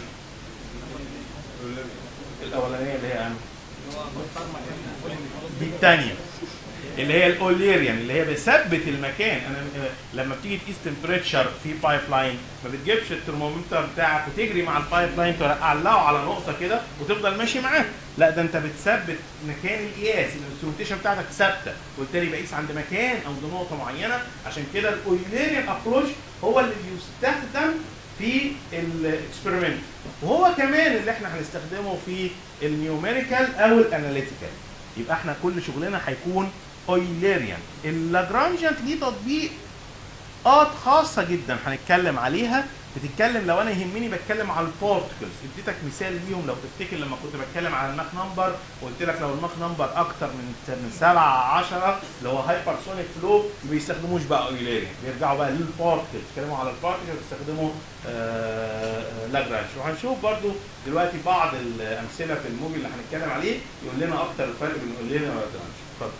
الاولانيه اللي هي انهي؟ دي الثانيه اللي هي الاوليريان اللي هي بثبت المكان انا لما بتيجي تقيس تمبريتشر في بايب لاين ما بتجيبش الترمومتر بتاعك وتجري مع البايب لاين تعلقه على نقطه كده وتفضل ماشي معاه لا ده انت بتثبت مكان القياس الانسترومنتيشن بتاعتك ثابته وبالتالي بقيس عند مكان او عند نقطه معينه عشان كده الاوليريان ابروش هو اللي بيستخدم في الاكسبيرمنت وهو كمان اللي احنا هنستخدمه في النيوميريكال او الاناليتيكال يبقى احنا كل شغلنا هيكون اويليريان اللاجرانجيان ليه تطبيق ات خاصه جدا هنتكلم عليها بتتكلم لو انا يهمني بتكلم على البارتكلز اديتك مثال ليهم لو تفتكر لما كنت بتكلم على الماخ نمبر وقلت لك لو الماخ نمبر اكتر من من 7 10 اللي هو هايبرسونيك فلو ما بيستخدموش بقى اويليريان بيرجعوا بقى للبارتكلز بيتكلموا على البارتكلز بيستخدموا لاجرانج وهنشوف برضو دلوقتي بعض الامثله في الموفي اللي هنتكلم عليه يقول لنا اكتر الفرق بين اويليريان ولاجرانج اتفضل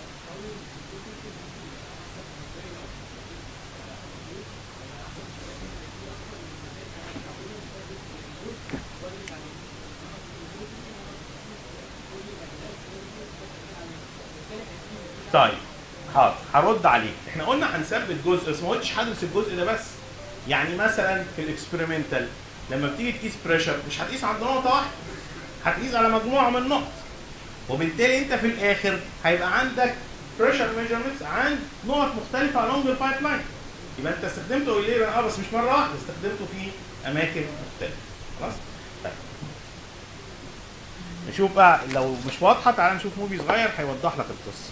طيب حاضر هرد عليك احنا قلنا هنثبت جزء بس ما قلتش هدرس الجزء ده بس يعني مثلا في الاكسبيرمنتال لما بتيجي تقيس بريشر مش هتقيس عند نقطه واحده هتقيس على مجموعه من النقط وبالتالي انت في الاخر هيبقى عندك بريشر ميجرمنتس عند نقط مختلفه along البايب لاين يبقى انت استخدمته اويليريان اه بس مش مره واحده استخدمته في اماكن مختلفه خلاص طيب نشوف بقى لو مش واضحه تعال نشوف موفي صغير هيوضح لك القصه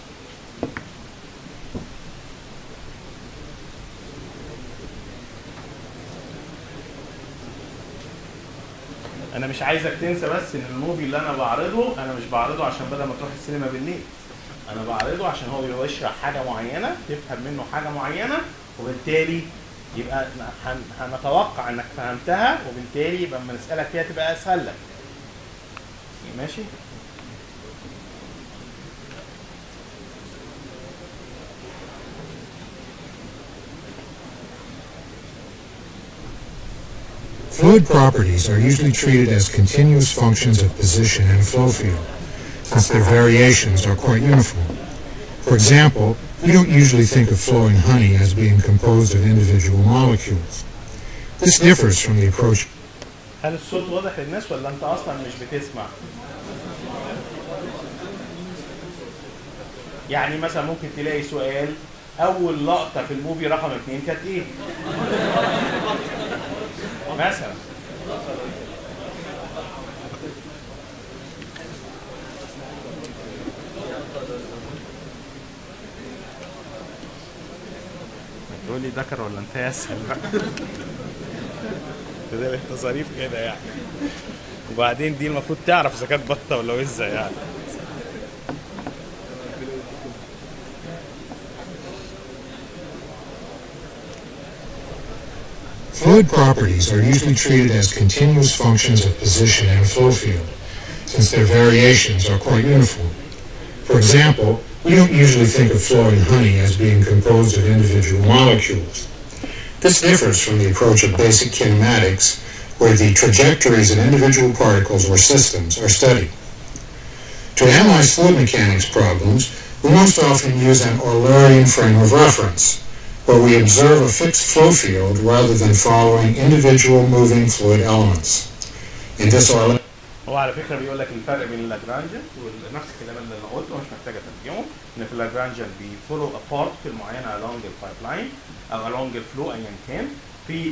انا مش عايزك تنسى بس ان الموفي اللي انا بعرضه انا مش بعرضه عشان بدل ما تروح السينما بالليل انا بعرضه عشان هو بيشرح حاجه معينه تفهم منه حاجه معينه وبالتالي يبقى هن- هنتوقع انك فهمتها وبالتالي يبقى اما نسالك فيها تبقى اسهل لك ماشي Fluid properties are usually treated as continuous functions of position in a flow field, since their variations are quite uniform. For example, we don't usually think of flowing honey as being composed of individual molecules. This differs from the approach هل الصوت واضح للناس ولا انت اصلا مش بتسمع؟ يعني مثلا ممكن تلاقي سؤال اول لقطه في الموفي رقم اثنين كانت ايه؟ مثلا تقول لي ذكر ولا انت اسهل بقى كده انت ظريف كده يعني وبعدين دي المفروض تعرف اذا كانت بطه ولا وزه يعني Fluid properties are usually treated as continuous functions of position in a flow field, since their variations are quite uniform. For example, we don't usually think of flowing honey as being composed of individual molecules. This differs from the approach of basic kinematics, where the trajectories of individual particles or systems are studied. To analyze fluid mechanics problems, we most often use an Eulerian frame of reference, where we observe a fixed flow field rather than following individual moving fluid elements. In this Euler- هو على فكره بيقول لك الفرق بين اللاجرانجن ونفس الكلام اللي انا قلته مش محتاجه ترجمه ان في اللاجرانجن بيفولو بارتكل معينه along البايب لاين او along الفلو ايا كان في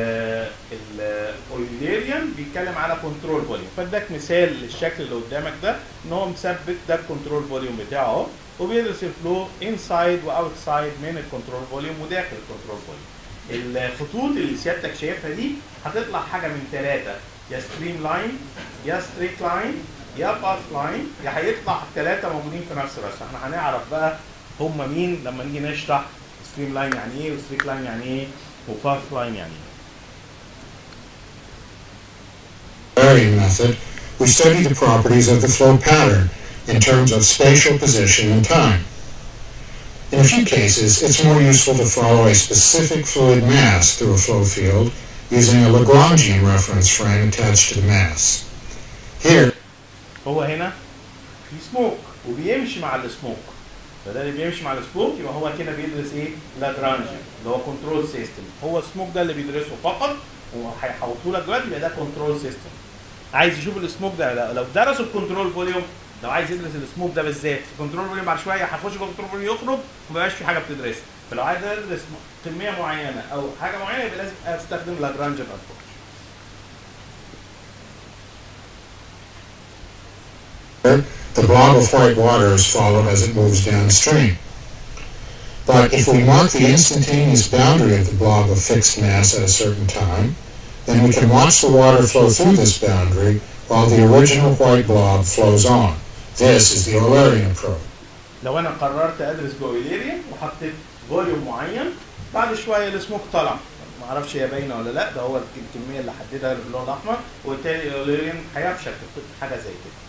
الاويليريان بيتكلم على كنترول فوليوم فاداك مثال للشكل اللي قدامك ده ان هو مثبت ده الكنترول فوليوم بتاعه اهو وبيدرس الفلو انسايد واوتسايد من الكنترول فوليوم وداخل الكنترول فوليوم الخطوط اللي سيادتك شايفها دي هتطلع حاجه من ثلاثه يا ستريم لاين يا ستريت لاين يا باث لاين يا هيطلع الثلاثه موجودين في نفس الرسم احنا هنعرف بقى هم مين لما نيجي نشرح ستريم لاين يعني ايه وستريت لاين يعني ايه وباث لاين يعني ايه Eulerian method, we study the properties of the flow pattern in terms of spatial position and time. In a few cases, it's more useful to follow a specific fluid mass through a flow field using a Lagrangian reference frame attached to the mass. Here, هو هنا في سموك وبيمشي مع السموك فده اللي بيمشي مع السموك يبقى هو كده بيدرس ايه؟ لاجرانج اللي هو كنترول سيستم هو السموك ده اللي بيدرسه فقط وهيحوطه لك دلوقتي يبقى ده كنترول سيستم عايز يشوف السموك ده لا- لو درسوا الكنترول فوليوم لو عايز يدرس السموك ده بالذات الكنترول فوليوم بعد شويه هيخش جوه الكنترول فوليوم يخرج وما بقاش في حاجه بتدرسها فلو عايز ادرس كميه معينه او حاجه معينه يبقى لازم استخدم لاجرانج ابروش the blob of white water is followed as it moves downstream. But if we mark the instantaneous boundary of the blob of fixed mass at a certain time, then we can watch the water flow through this boundary while the original white blob flows on. This is the Eulerian approach. لو انا قررت ادرس باويليريا وحطيت فوليوم معين بعد شويه السموك طلع ما اعرفش هي باينه ولا لا ده هو الكميه اللي حددها باللون الاحمر وبالتالي الاوليريان هيفشل في حاجه زي كده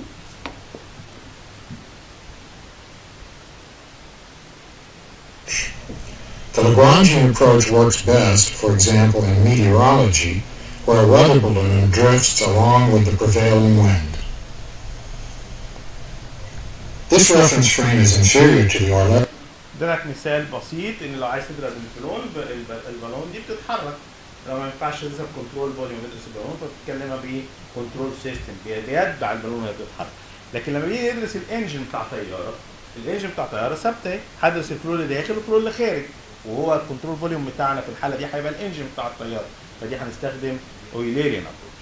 The Lagrangian approach works best, for example, in meteorology, where a weather balloon drifts along with the prevailing wind. This reference frame is inferior to the Euler- ده لك مثال بسيط ان لو عايز تضرب البالون ب- الب- البالون دي بتتحرك لو ما ينفعش تدرس كنترول فوليوم تدرس البالون فبتتكلمها بايه؟ كنترول سيستم بيتبع البالون وهي بتتحرك لكن لما بيجي يدرس الانجن بتاع طياره الانجن بتاع طياره ثابته اهي هدرس الفلو اللي داخل والفلو اللي خارج وهو الكنترول فوليوم بتاعنا في الحاله دي هيبقى الانجن بتاع الطياره فدي هنستخدم اويليريان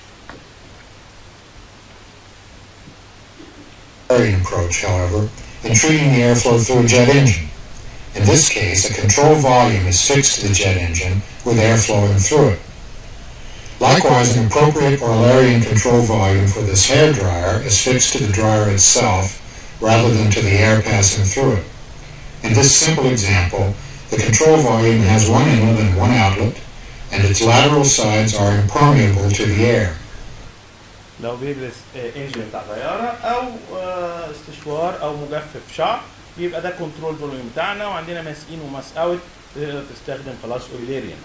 Eulerian approach, however, in treating the airflow through a jet engine. In this case, a control volume is fixed to the jet engine with air flowing through it. Likewise, an appropriate Eulerian control volume for this hair dryer is fixed to the dryer itself rather than to the air passing through it. In this simple example, the control volume has one inlet and one outlet, and its lateral sides are impermeable to the air. لو بيدرس آه، انجن بتاع طياره او آه، استشوار او مجفف شعر يبقى ده كنترول فوليوم بتاعنا وعندنا ماس ان وماس اوت تقدر تستخدم خلاص اويليريان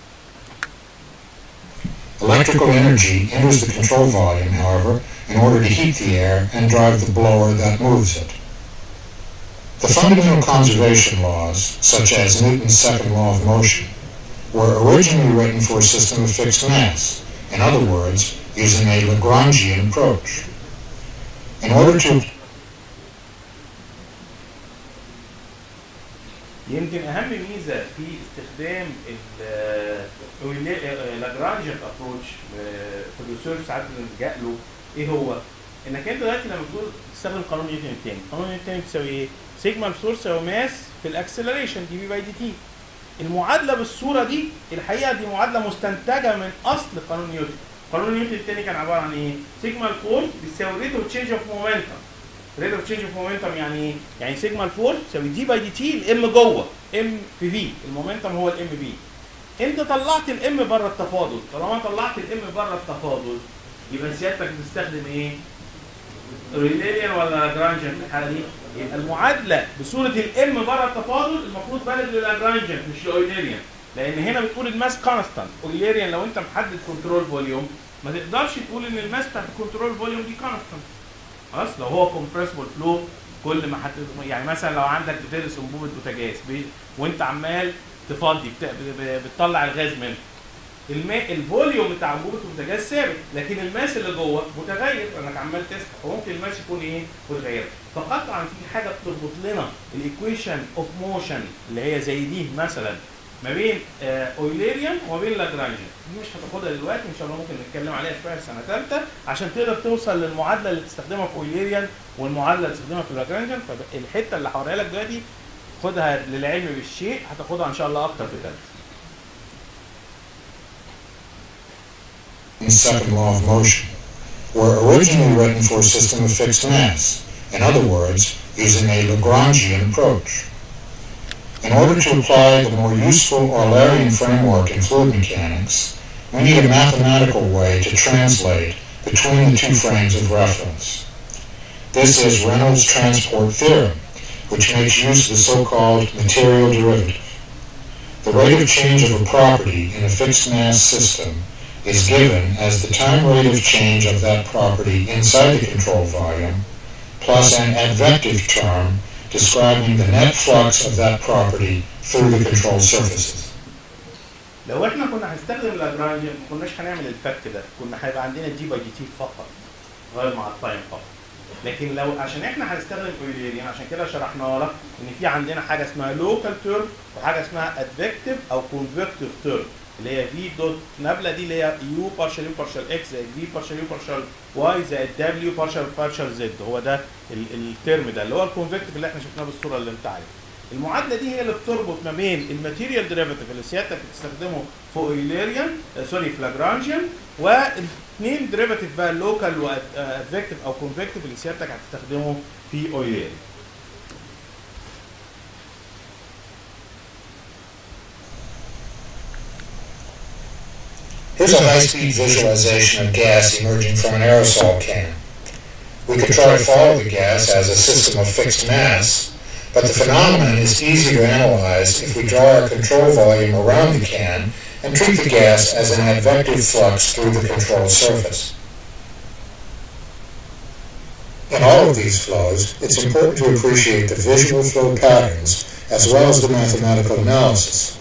Electrical energy enters the control volume, however, in order to heat the air and drive the blower that moves it. The fundamental conservation laws, such as Newton's second law of motion, were originally written for a system of fixed mass, in other words, using a Lagrangian approach. In order to يمكن اهم ميزه في استخدام لاجرانجيان ابروتش في الريسيرش ساعات بنلجا له ايه هو؟ انك انت دلوقتي لما بتقول تستخدم قانون نيوتن الثاني، قانون نيوتن الثاني بتساوي ايه؟ سيجما الفورس او ماس في الاكسلريشن دي بي باي دي تي. المعادله بالصوره دي الحقيقه دي معادله مستنتجه من اصل قانون نيوتن. قانون نيوتن الثاني كان عباره عن ايه؟ سيجما الفورس بتساوي ريت اوف تشينج اوف مومنتم. ريت اوف تشينج اوف مومنتم يعني ايه؟ يعني سيجما الفورس تساوي دي باي دي تي الام جوه ام في في المومنتم هو الام بي انت طلعت الام بره التفاضل طالما طلعت الام بره التفاضل يبقى سيادتك بتستخدم ايه؟ ريلينيان ولا لاجرانجيان في الحاله دي؟ يبقى المعادله بصوره الام بره التفاضل المفروض بلد للاجرانجيان مش لاويليريان لان هنا بتقول الماس كونستانت اويليريان لو انت محدد كنترول فوليوم ما تقدرش تقول ان الماس بتاعت الكنترول فوليوم دي كونستانت خلاص لو هو كومبريسبل فلو كل ما حت... يعني مثلا لو عندك بتدرس انبوبه بوتاجاز بي... وانت عمال تفضي بت... ب- ب- بتطلع الغاز منه الماء الفوليوم بتاع انبوبه البوتاجاز ثابت لكن الماس اللي جوه متغير لانك عمال تسحب فممكن الماس يكون ايه متغير فقطعا في حاجه بتربط لنا الايكويشن اوف موشن اللي هي زي دي مثلا ما بين آه، اويليريان وما بين لاجرانجيان دي مش هتاخدها دلوقتي ان شاء الله ممكن نتكلم عليها شويه في سنه ثالثه عشان تقدر توصل للمعادله اللي تستخدمها في اويليريان والمعادله اللي تستخدمها في لاجرانجيان فالحته اللي هوريها لك دلوقتي خدها للعلم بالشيء هتاخدها ان شاء الله اكتر في ثالثه Newton's second law of motion were originally written for a system of fixed mass, in other words, using a Lagrangian approach. In order to apply the more useful Eulerian framework in fluid mechanics, we need a mathematical way to translate between the two frames of reference. This is Reynolds' transport theorem, which makes use of the so-called material derivative. The rate of change of a property in a fixed mass system is given as the time rate of change of that property inside the control volume plus an advective term describing the net flux of that property through the control surfaces. لو احنا كنا هنستخدم لاجرانج ما كناش هنعمل الفك ده كنا هيبقى عندنا دي باي دي تي فقط غير مع التايم فقط لكن لو عشان احنا هنستخدم ايوليريان عشان كده شرحنا لك ان في عندنا حاجه اسمها لوكال تيرم وحاجه اسمها ادفكتيف او كونفكتيف تيرم اللي هي في دوت نابله دي اللي هي يو بارشال يو بارشال اكس زائد في بارشال يو بارشال واي زائد دبليو بارشال بارشال زد هو ده ال- الترم ده اللي هو الكونفكتيف اللي احنا شفناه بالصوره اللي انت عارفها المعادله دي هي اللي بتربط ما بين الماتيريال ديريفاتيف اللي سيادتك بتستخدمه في اويليريان آه، سوري في لاجرانجيان والاثنين ديريفاتيف بقى اللوكال وادفكتيف او كونفكتيف اللي سيادتك هتستخدمه في اويليريان Here's a high-speed visualization of gas emerging from an aerosol can. We could try to follow the gas as a system of fixed mass, but the phenomenon is easy to analyze if we draw our control volume around the can and treat the gas as an advective flux through the control surface. In all of these flows, it's important to appreciate the visual flow patterns as well as the mathematical analysis.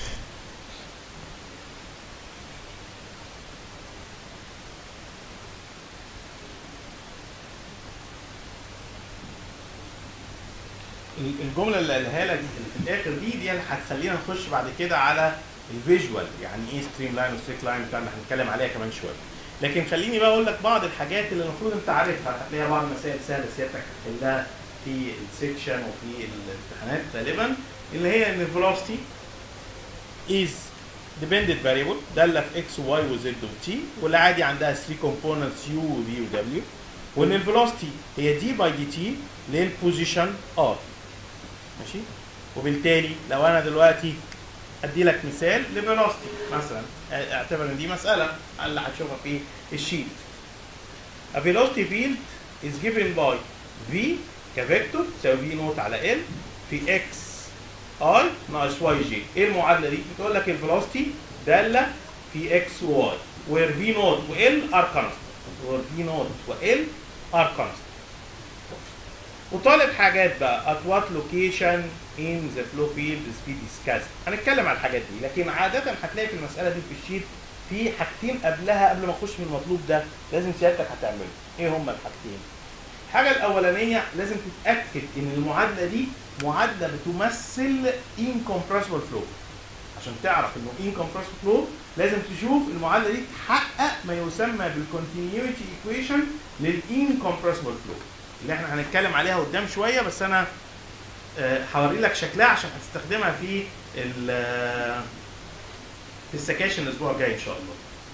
الجمله اللي قالها لك اللي في الاخر دي دي اللي هتخلينا نخش بعد كده على الفيجوال يعني ايه ستريم لاين وستريك لاين بتاع اللي هنتكلم عليها كمان شويه لكن خليني بقى اقول لك بعض الحاجات اللي المفروض انت عارفها هتلاقيها بعض المسائل سهله سيادتك هتحلها في السكشن وفي الامتحانات غالبا اللي هي ان الفيلوسيتي is dependent variable داله في x و y و z و t واللي عادي عندها 3 components u و v و w وان الفيلوسيتي هي دي باي دي تي للبوزيشن r ماشي وبالتالي لو انا دلوقتي ادي لك مثال لفيلوسيتي مثلا اعتبر ان دي مساله اللي هتشوفها في الشيت A velocity field is given by V كفيكتور تساوي V نوت على L في X I ناقص Y J ايه المعادله دي؟ بتقول لك الفيلوسيتي داله في X و Y where V نوت و L are constant where V نوت و L are constant وطالب حاجات بقى at what location in the flow field the speed is كذا هنتكلم على الحاجات دي لكن عادة هتلاقي في المسألة دي في الشيت في حاجتين قبلها قبل ما اخش من المطلوب ده لازم سيادتك هتعمله ايه هما الحاجتين الحاجة الأولانية لازم تتأكد إن المعادلة دي معادلة بتمثل incompressible flow عشان تعرف إنه incompressible flow لازم تشوف المعادلة دي تحقق ما يسمى بالcontinuity equation للincompressible flow اللي احنا هنتكلم عليها قدام شويه بس انا آه، هوري لك شكلها عشان هتستخدمها في ال آه، في السكاشن الاسبوع الجاي ان شاء الله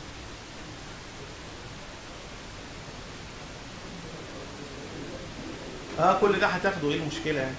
اه كل ده هتاخده ايه المشكله يعني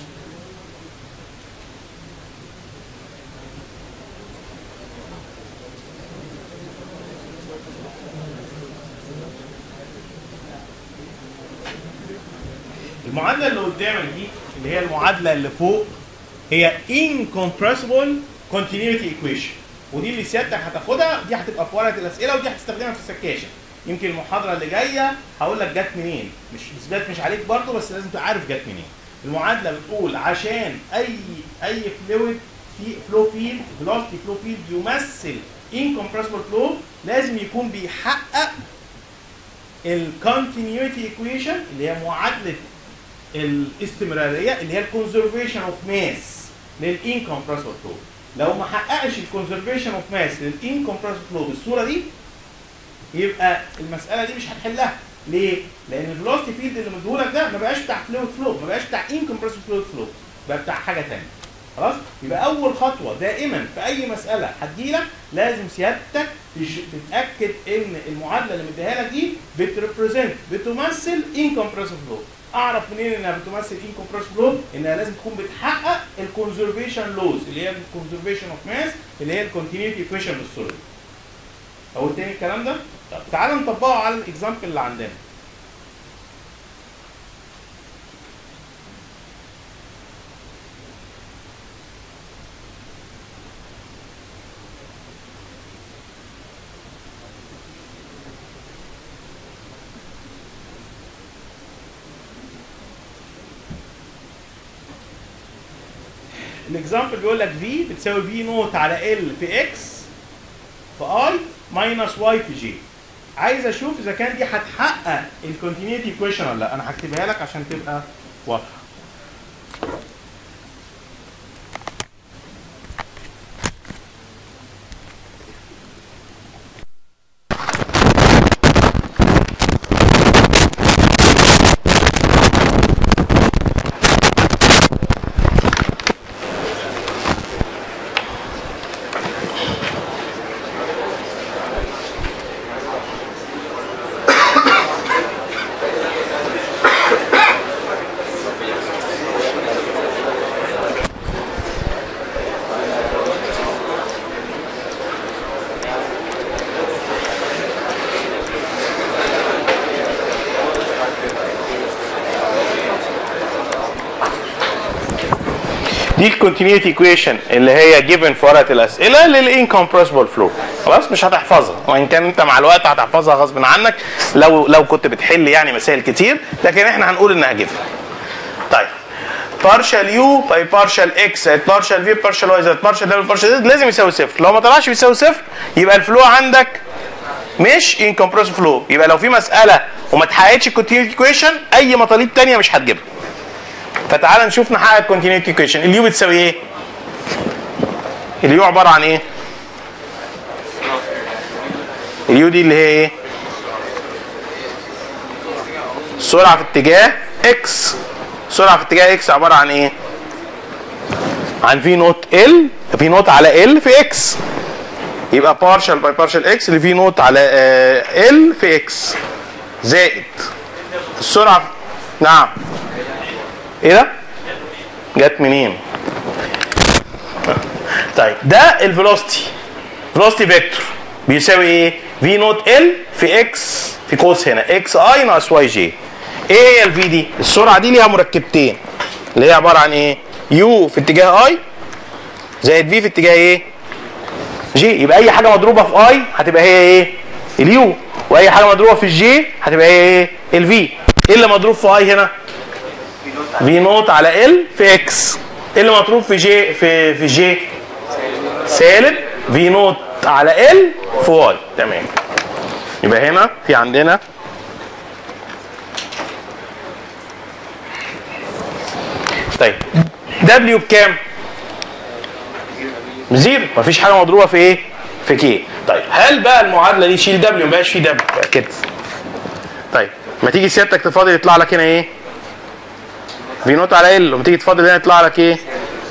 المعادله اللي قدامك دي اللي هي المعادله اللي فوق هي incompressible continuity equation ودي اللي سيادتك هتاخدها دي هتبقى في ورقه الاسئله ودي هتستخدمها في السكاشن يمكن المحاضره اللي جايه هقول لك جت منين مش اثبات مش عليك برضه بس لازم تبقى عارف جت منين المعادله بتقول عشان اي اي فلويد في فلو فيلد فيلوسيتي فلو فيلد يمثل incompressible flow لازم يكون بيحقق الكونتينيوتي ايكويشن اللي هي معادله الاستمراريه اللي هي الكونزرفيشن اوف ماس للانكمبرسبل فلو لو ما حققش الكونزرفيشن اوف ماس للانكمبرسبل فلو بالصوره دي يبقى المساله دي مش هتحلها ليه؟ لان الفيلوسيتي فيلد اللي مديهولك ده ما بقاش بتاع فلويد فلو ما بقاش بتاع انكمبرسبل فلويد فلو بقى بتاع حاجه ثانيه خلاص يبقى اول خطوه دائما في اي مساله هتجيلك لازم سيادتك تش- تتاكد ان المعادله اللي مديها لك دي بتريبريزنت بتمثل انكمبرسبل فلو اعرف منين انها بتمثل انكمبرسبل فلو انها لازم تكون بتحقق الكونزرفيشن لوز اللي هي الكونزرفيشن اوف ماس اللي هي الكونتينيوتي ايكويشن بالصوره دي اقول تاني الكلام ده طب تعالى نطبقه على الاكزامبل اللي عندنا الاكزامبل بيقول لك في بتساوي في نوت على ال في اكس في اي ماينس واي في جي عايز اشوف اذا كان دي هتحقق الكونتينيوتي ايكويشن ولا لا انا هكتبها لك عشان تبقى واضحه دي الكونتينيوتي ايكويشن اللي هي جيفن في ورقه الاسئله للانكمبرسبل فلو خلاص مش هتحفظها وان كان انت مع الوقت هتحفظها غصب عنك لو لو كنت بتحل يعني مسائل كتير لكن احنا هنقول انها جيفن طيب partial u by partial x زائد partial v partial y زائد partial w partial z لازم يساوي صفر لو ما طلعش بيساوي صفر يبقى الفلو عندك مش incompressible فلو يبقى لو في مساله وما اتحققتش الكونتينيوتي ايكويشن اي مطالب تانية مش هتجيبها فتعال نشوف نحقق الكونتينيوتي ايكويشن اليو بتساوي ايه؟ اليو عباره عن ايه؟ اليو دي اللي هي ايه؟ سرعه في اتجاه اكس سرعه في اتجاه اكس عباره عن ايه؟ عن في نوت ال في نوت على ال في اكس يبقى بارشال باي بارشال اكس اللي في نوت على ال في اكس زائد السرعه نعم ايه ده؟ جت منين؟ طيب ده الفيلوسيتي فيلوسيتي فيكتور بيساوي ايه؟ في نوت ال في اكس في قوس هنا اكس اي ناقص واي جي ايه هي الفي دي؟ السرعه دي ليها مركبتين اللي هي عباره عن ايه؟ يو في اتجاه اي زائد في في اتجاه ايه؟ جي يبقى اي حاجه مضروبه في اي هتبقى هي ايه؟ اليو واي حاجه مضروبه في الجي هتبقى هي ايه؟ الفي ايه اللي مضروب في اي هنا؟ في نوت على ال في اكس ايه اللي مطلوب في جي في في جي سالب في نوت على ال في واي تمام يبقى هنا في عندنا طيب دبليو بكام؟ بزيرو مفيش حاجه مضروبه في ايه؟ في كي طيب هل بقى المعادله دي شيل دبليو ما بقاش في دبليو كده طيب ما تيجي سيادتك تفاضل يطلع لك هنا ايه؟ في نوت على ال لما تيجي تفاضل هنا يطلع لك ايه؟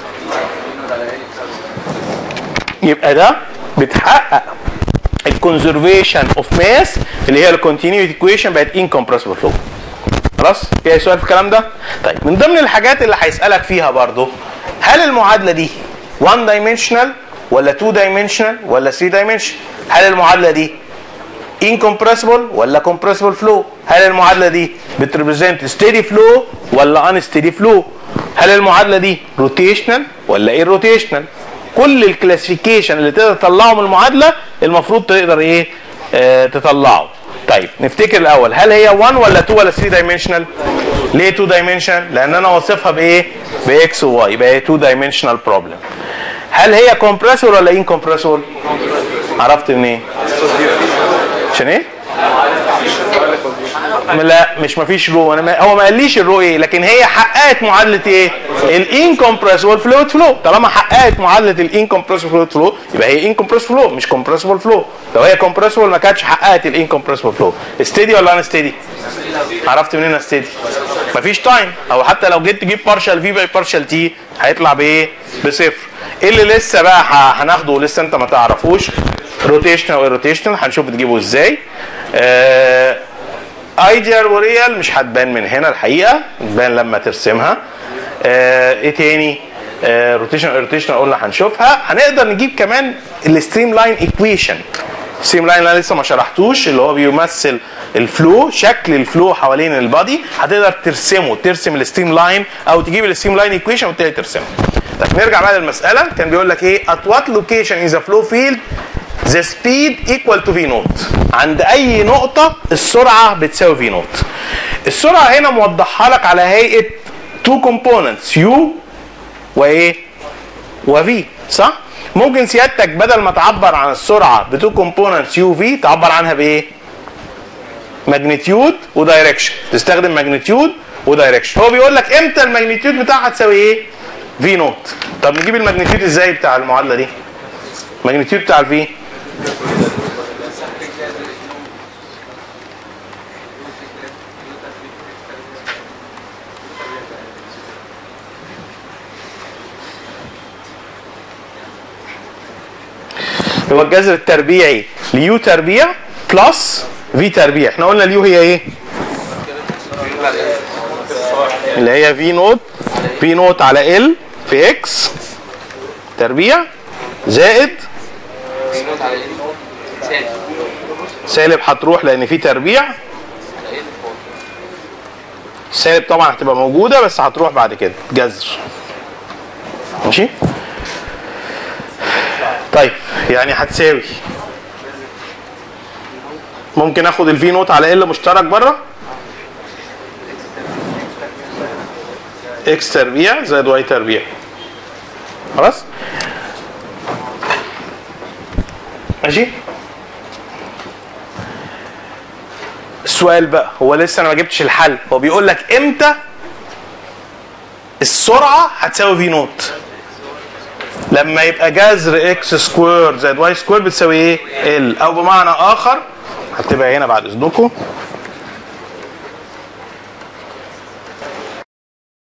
يبقى ده بتحقق الكونزرفيشن اوف ماس اللي هي الكونتينيوتي ايكويشن بقت انكمبرسبل فلو خلاص في اي سؤال في الكلام ده طيب من ضمن الحاجات اللي هيسالك فيها برضو هل المعادله دي 1 دايمنشنال ولا 2 دايمنشنال ولا 3 دايمنشنال هل المعادله دي incompressible ولا compressible flow هل المعادله دي بتريبريزنت steady flow ولا unsteady flow هل المعادله دي روتيشنال ولا ايه روتيشنال كل الكلاسيفيكيشن اللي تقدر تطلعه من المعادله المفروض تقدر ايه آه تطلعه طيب نفتكر الاول هل هي 1 ولا 2 ولا 3 دايمنشنال ليه 2 دايمنشنال لان انا واصفها بايه باكس وواي يبقى هي 2 دايمنشنال بروبلم هل هي كومبريسور ولا انكمبريسور عرفت منين عشان ايه لا مش مفيش رو انا ما هو ما قاليش الرو ايه لكن هي حققت معادله ايه الانكمبريسبل فلويد فلو طالما حققت معادله الانكمبريسبل فلويد فلو يبقى هي انكمبريسبل فلو مش كومبريسبل فلو لو هي كومبريسبل ما كانتش حققت الانكمبريسبل فلو ستيدي ولا ان ستيدي عرفت منين ستيدي مفيش تايم او حتى لو جيت تجيب بارشال في باي بارشال تي هيطلع بايه بصفر ايه اللي لسه بقى هناخده ولسه انت ما تعرفوش روتيشنال وروتيشنال هنشوف بتجيبه ازاي آه ايديال وريال مش هتبان من هنا الحقيقه تبان لما ترسمها آه ايه تاني آه روتيشن روتيشن قلنا هنشوفها هنقدر نجيب كمان الستريم لاين ايكويشن الستريم لاين اللي انا لسه ما شرحتوش اللي هو بيمثل الفلو شكل الفلو حوالين البادي هتقدر ترسمه ترسم الستريم لاين او تجيب الستريم لاين ايكويشن وتبتدي ترسمه طب نرجع بقى للمساله كان بيقول لك ايه at what location in the flow field the speed equal to v naught عند اي نقطة السرعة بتساوي v naught السرعة هنا موضحها لك على هيئة two components u وايه وفي صح ممكن سيادتك بدل ما تعبر عن السرعه بتو كومبوننتس يو في تعبر عنها بايه ماجنتيود ودايركشن تستخدم ماجنتيود ودايركشن هو بيقول لك امتى الماجنتيود بتاعها تساوي ايه في نوت طب نجيب الماجنتيود ازاي بتاع المعادله دي الماجنتيود بتاع الفي هو الجذر التربيعي ليو تربيع بلس في تربيع احنا قلنا اليو هي ايه اللي هي في نوت في نوت على ال في اكس تربيع زائد بينوت على ال سالب سالب هتروح لان في تربيع على ال فوق سالب طبعا هتبقى موجوده بس هتروح بعد كده جذر ماشي طيب يعني هتساوي ممكن اخد الفي نوت على ال مشترك بره اكس تربيع زائد واي تربيع خلاص ماشي السؤال بقى هو لسه انا ما جبتش الحل هو بيقول لك امتى السرعه هتساوي في نوت لما يبقى جذر اكس سكوير زائد واي سكوير بتساوي ايه ال او بمعنى اخر هكتبها هنا بعد اذنكم